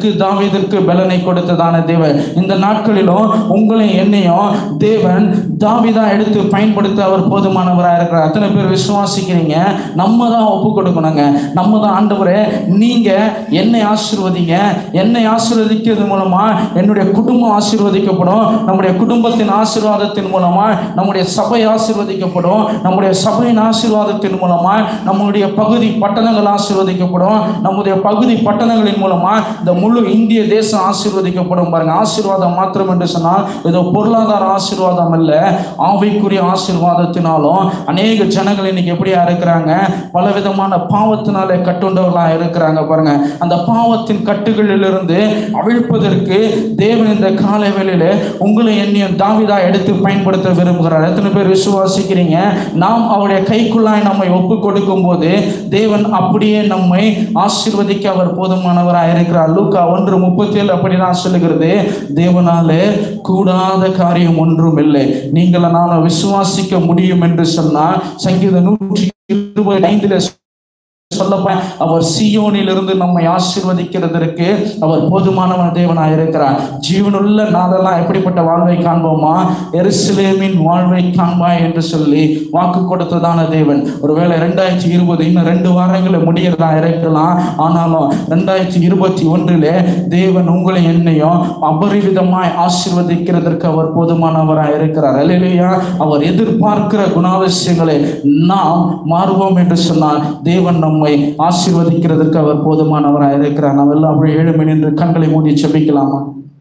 தாவீதிற்கு பலனை கொடுத்ததான தேவன் இந்த நாட்களிலும் உங்களை என்னையும் தேவன் தாவிதா எடுத்து பயன்படுத்த அவர் போதுமானவராக இருக்கிறார் அத்தனை பேர் விசுவாசிக்கிறீங்க நம்ம தான் ஒப்பு கொடுக்கணுங்க நம்ம தான் ஆண்டவரே நீங்க என்னை ஆசீர்வதிங்க என்னை ஆசீர்வதிக்கிறது மூலமா என்னுடைய குடும்பம் ஆசீர்வதிக்கப்படும் நம்முடைய குடும்பத்தின் ஆசீர்வாதத்தின் மூலமா நம்முடைய சபை ஆசீர்வதிக்கப்படும் நம்முடைய சபையின் ஆசீர்வாதத்தின் மூலமா நம்முடைய பகுதி பட்டணங்கள் ஆசீர்வதிக்கப்படும் நம்முடைய பகுதி பட்டணங்களின் மூலமா இந்த முழு இந்திய தேசம் ஆசீர்வதிக்கப்படும் பாருங்க ஆசீர்வாதம் மாத்திரம் என்று சொன்னால் ஏதோ பொருளாதார ஆசீர்வாதம் அல்ல ஆவிக்குரிய ஆசீர்வாதத்தினாலும் அநேக ஜனங்கள் இன்னைக்கு எப்படியா இருக்கிறாங்க பல விதமான பாவத்தினாலே கட்டுண்டவர்களா இருக்கிறாங்க பாருங்க அந்த பாவத்தின் கட்டுகளிலிருந்து அவிழ்ப்பதற்கு தேவன் இந்த காலை வேளையில உங்களை என்னையும் தாவிதா எடுத்து பயன்படுத்த விரும்புகிறார் எத்தனை பேர் விசுவாசிக்கிறீங்க நாம் அவருடைய கைக்குள்ளாய் நம்மை ஒப்பு கொடுக்கும் போது தேவன் அப்படியே நம்மை ஆசீர்வதிக்க அவர் போதுமானவராக இருக்கிறார் லூக்கா ஒன்று முப்பத்தி ஏழு அப்படிதான் சொல்லுகிறது தேவனாலே கூடாத காரியம் ஒன்றும் இல்லை நீங்கள் நான் விசுவாசிக்க முடியும் என்று சொன்னால் சங்கீத நூற்றி இருபத்தி ஐந்துல சொல்லப்ப அவர் சியோனிலிருந்து நம்மை ஆசீர்வதிக்கிறதற்கு அவர் போதுமானவன் தேவனாய் இருக்கிறார் ஜீவனுள்ள நாதெல்லாம் எப்படிப்பட்ட வாழ்வை காண்போமா எருசலேமின் வாழ்வை காண்பாய் என்று சொல்லி வாக்கு கொடுத்ததான தேவன் ஒருவேளை ரெண்டாயிரத்தி இருபது இன்னும் ரெண்டு வாரங்களை முடியறதா இருக்கலாம் ஆனாலும் ரெண்டாயிரத்தி இருபத்தி ஒன்றிலே தேவன் உங்களை என்னையும் அபரிவிதமாய் ஆசீர்வதிக்கிறதற்கு அவர் போதுமானவராய் இருக்கிறார் அல்லையா அவர் எதிர்பார்க்கிற குணாதிசயங்களை நாம் மாறுவோம் என்று சொன்னால் தேவன் நம்மை ஆசீர்வதிக்கிறதற்கு அவர் போதுமானவராக இருக்கிறார் நாம் எல்லாம் அப்படியே ஏழு மணி நின்று கண்களை மூடி செபிக்கலாமா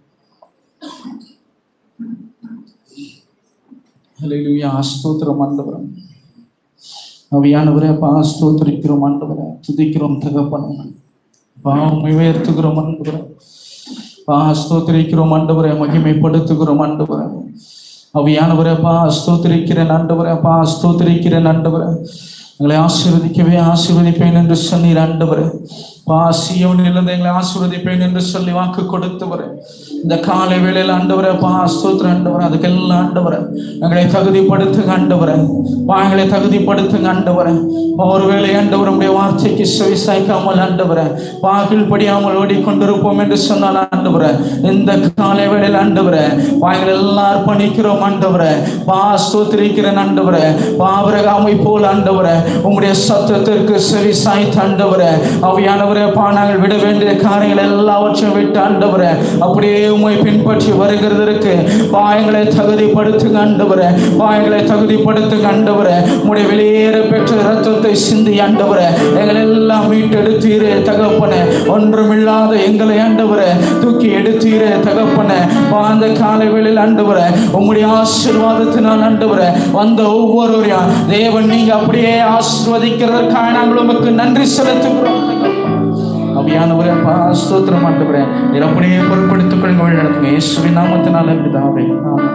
ஹalleluya ஸ்தோத்திரம் ஆண்டவரே அவியானவரே அப்பா ஸ்தோத்திரிக்கிறோம் ஆண்டவரே துதிக்கிறோம் தகப்பனே பாவம் உயர்த்துகிறோம் ஆண்டவரே பா ஸ்தோத்திரிக்கிறோம் ஆண்டவரே மகிமைப்படுத்துகிறோம் ஆண்டவரே அவியானவரே அப்பா ஸ்தோத்திரிக்கிறேன் ஆண்டவரே அப்பா ஸ்தோத்திரிக்கிறேன் ஆண்டவரே எங்களை ஆசீர்வதிக்கவே ஆசீர்வதிப்பேன் என்று சொன்னீர் ஆண்டவரே பா சியோனிலிருந்து எங்களை ஆசீர்வதிப்பேன் என்று சொல்லி வாக்கு கொடுத்தவரே இந்த காலை வேளையில் ஆண்டவரே பா ஸ்தோத்திரம் ஆண்டவரே அதுக்கெல்லாம் ஆண்டவரே எங்களை தகுதிப்படுத்துங்க ஆண்டவரே பா எங்களை தகுதிப்படுத்துங்க ஆண்டவரே பா ஒருவேளை ஆண்டவர் உடைய வார்த்தைக்கு செவி சாய்க்காமல் ஆண்டவரே பா கீழ்ப்படியாமல் ஓடிக்கொண்டிருப்போம் என்று சொன்னால் ஆண்டவரே இந்த காலை வேளையில் ஆண்டவரே பா எங்களை எல்லாம் அர்ப்பணிக்கிறோம் ஆண்டவரே பா ஸ்தோத்திரிக்கிறேன் ஆண்டவரே பா அவரகாமை போல் ஆண்டவரே உம்முடைய சத்தத்திற்கு செவி சாய்த்து ஆண்டவரே அவையானவரே பா நாங்கள் விட வேண்டிய காரியங்கள் எல்லாவற்றையும் விட்டு ஆண்டவரே அப்படியே உம்மை பின்பற்றி வருகிறதற்கு பாயங்களை தகுதிப்படுத்துங்க ஆண்டவரே பாயங்களை தகுதிப்படுத்துங்க ஆண்டவரே உம்முடைய வெளியேற பெற்ற ரத்தத்தை சிந்தி ஆண்டவரே எங்களை எல்லாம் மீட்டெடுத்தீரே தகப்பனே ஒன்றுமில்லாத எங்களை ஆண்டவரே தூக்கி எடுத்தீரே தகப்பனே பா அந்த காலை வேளையில் ஆண்டவரே உம்முடைய ஆசீர்வாதத்தினால் ஆண்டவரே வந்த ஒவ்வொருவரையும் தேவன் நீங்க அப்படியே ஆசீர்வதிக்கிறதற்காக நாங்கள் உமக்கு நன்றி செலுத்துகிறோம் அவியானவரே அப்பா ஸ்தோத்திரம் ஆண்டவரே நீர் அப்படியே பொறுப்படுத்திக் கொள்ளுங்க வழி நடத்துங்க இயேசுவின் நாமத்தினால பிதாவே ஆமென்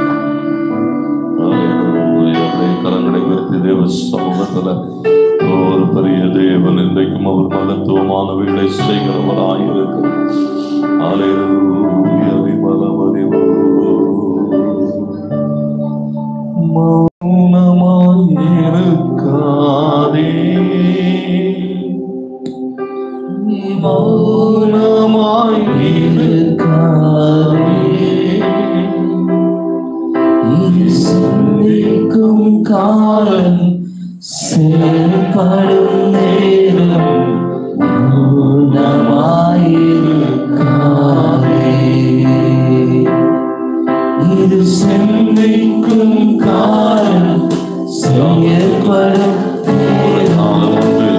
ஹalleluya. அப்படியே கரங்களை உயர்த்தி தேவ சமூகத்துல ஒரு பெரிய தேவன் இன்றைக்கும் அவர் மகத்துவமானவைகளை செய்கிறவராயிருக்கிறார் ஹalleluya. விமலமறிவோ. மௌனமாயிருக்காதே சிந்திக்கும் காலம் செயல்படும் நேரம் மௌனமாயிருக்காதே. இது சிந்திக்கும் காலம் செயல்படும் ஒரு காலம் உண்டு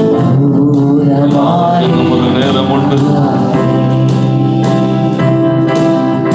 மௌனமாயிருக்காதே. இன்னும் ஒரு நேரம் உண்டு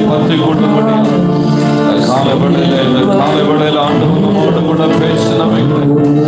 பற்றி கொண்டுபடி காலை வேளையில இந்த காலை வேளையில ஆண்டவர் நம்மோடு கூட பேசினவைகளை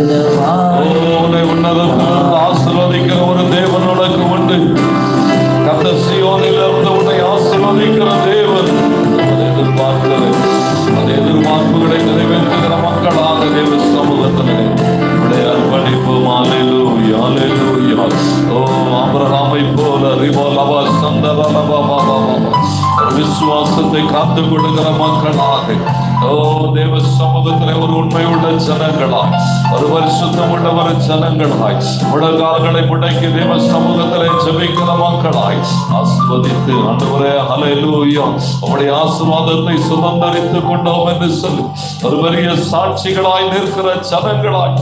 உன்னை உன்னதத்திலிருந்து ஆசீர்வதிக்கிற ஒரு தேவன் உனக்கு உண்டு கத்த சியோனிலிருந்து உன்னை ஆசீர்வதிக்கிற தேவன் அதை எதிர்பார்க்கிறது அந்த எதிர்பார்ப்புகளை நிறைவேற்றுகிற மக்களாக தேவ சமூகத்திலே உடைய அர்ப்பணிப்பு மாலையிலூயா அலையிலூயா ஓ ஆபிரகாமை போல ரிபோலபா சந்தரலபா பாபா ஒரு விசுவாசத்தை காத்துக் கொடுக்கிற மக்களாக ஓ தேவ சமூகத்திலே ஒரு உண்மையுள்ள ஜனங்களா ஒரு பரிசுத்தம் உள்ளவர் ஜனங்களாய் முழங்கால்களை முடக்கி தேவ சமூகத்திலே ஜெபிக்கிற மக்களாய் ஆசிர்வதித்து ஆண்டவரே ஹalleluya உம்முடைய ஆசீர்வாதத்தை சுதந்தரித்துக் கொண்டோம் என்று சொல்லி ஒரு பெரிய சாட்சிகளாய் நிற்கிற ஜனங்களாய்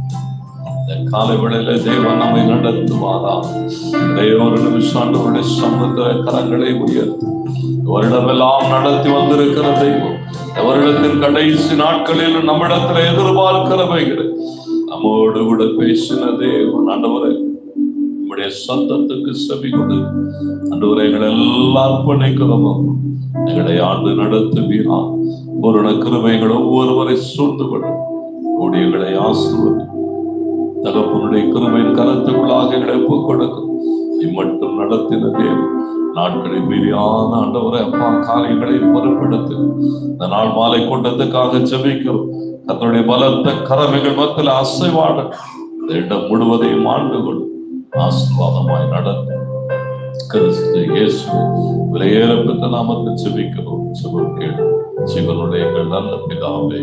இந்த காலை வேளையில தேவன் நம்மை நடத்துவாரா இதை ஒரு நிமிஷம் ஆண்டவருடைய சமூகத்தில கரங்களை உயர்த்து வருடமெல்லாம் நடத்தி வந்திருக்கிற தெய்வம் இந்த வருடத்தின் கடைசி நாட்களில் நம்மிடத்துல எதிர்பார்க்கிறவைகள் நம்மோடு கூட பேசின தேவன் ஆண்டவரே நம்முடைய சத்தத்துக்கு செவி கொடு ஆண்டவரே எங்களை எல்லாம் அர்ப்பணிக்கிறோம் எங்களை ஆண்டு நடத்துவீரா பூரண கிருமைகள் ஒவ்வொருவரை சூழ்ந்து கொள்ளும் ஊழியர்களை ஆசிர்வதி தகப்பனுடைய கிருமையின் கரத்துக்குள்ளாக எங்களை ஒப்புக் கொடுக்கும் இம்மட்டும் நடத்தின தேவன் நாட்களை மீறியான ஆண்டவரை அப்பா காரியங்களை பொறுப்பெடுத்து இந்த நாள் மாலை கொண்டதுக்காக ஜெபிக்கிறோம் தன்னுடைய பலத்த கரமைகள் மத்தியில் அசைவாட இந்த இடம் முழுவதையும் ஆண்டு கொள்ளும் ஆசீர்வாதமாய் நடத்தும் கிறிஸ்து இயேசு விலையேறப்பட்ட நாமத்தை ஜெபிக்கிறோம் ஜெபம் கேளு ஜீவனுடைய எங்கள் நல்ல பிதாவே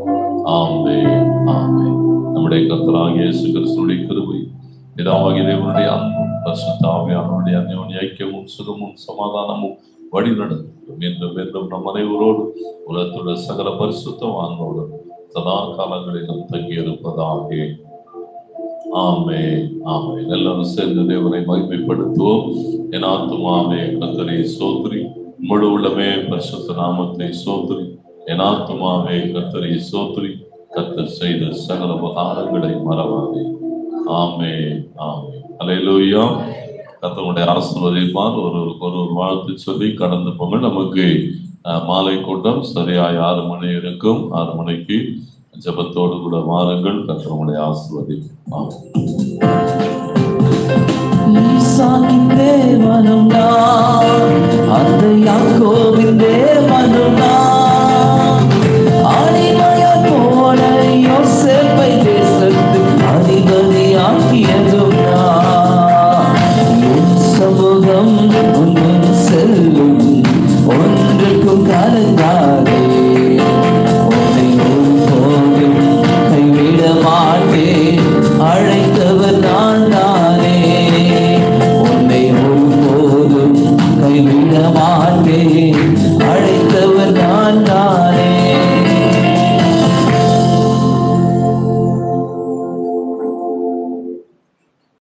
ஆமே ஆமே நம்முடைய கர்த்தராக இயேசு கிறிஸ்துடைய கிருபை பிதாவாகிய தேவனுடைய அன்பும் பரிசுத்த ஆவியானவருடைய அந்யோன்ய ஐக்கியமும் சுகமும் சமாதானமும் வழி நடத்தும் என்றும் என்றும் நம் அனைவரோடு உலகத்துடைய சகல பரிசுத்தவானோடு சதா காலங்களிலும் தங்கியிருப்பதாக ஆமே ஆமே எல்லாரும் சேர்ந்து தேவனை மகிமைப்படுத்துவோம் என் ஆத்துமாவே கத்தரை சோத்ரி முழு உள்ளமே பரிசுத்த நாமத்தை சோத்ரி என் ஆத்துமாவே கத்தரை சோத்ரி கத்தர் செய்த சகல உபகாரங்களை மறவாதே ஆமே ஆமே அலையிலூயா கத்தனுடைய ஆசிர்வதிப்பார் ஒரு ஒரு ஒரு வாழ்த்து சொல்லி கடந்து போங்க நமக்கு அஹ், மாலை கூட்டம் சரியாய் ஆறு மணி இருக்கும் ஆறு மணிக்கு ஜெபத்தோடு கூட வாருங்கள் கத்தனுடைய ஆசிர்வதிப்பார் ஆமென்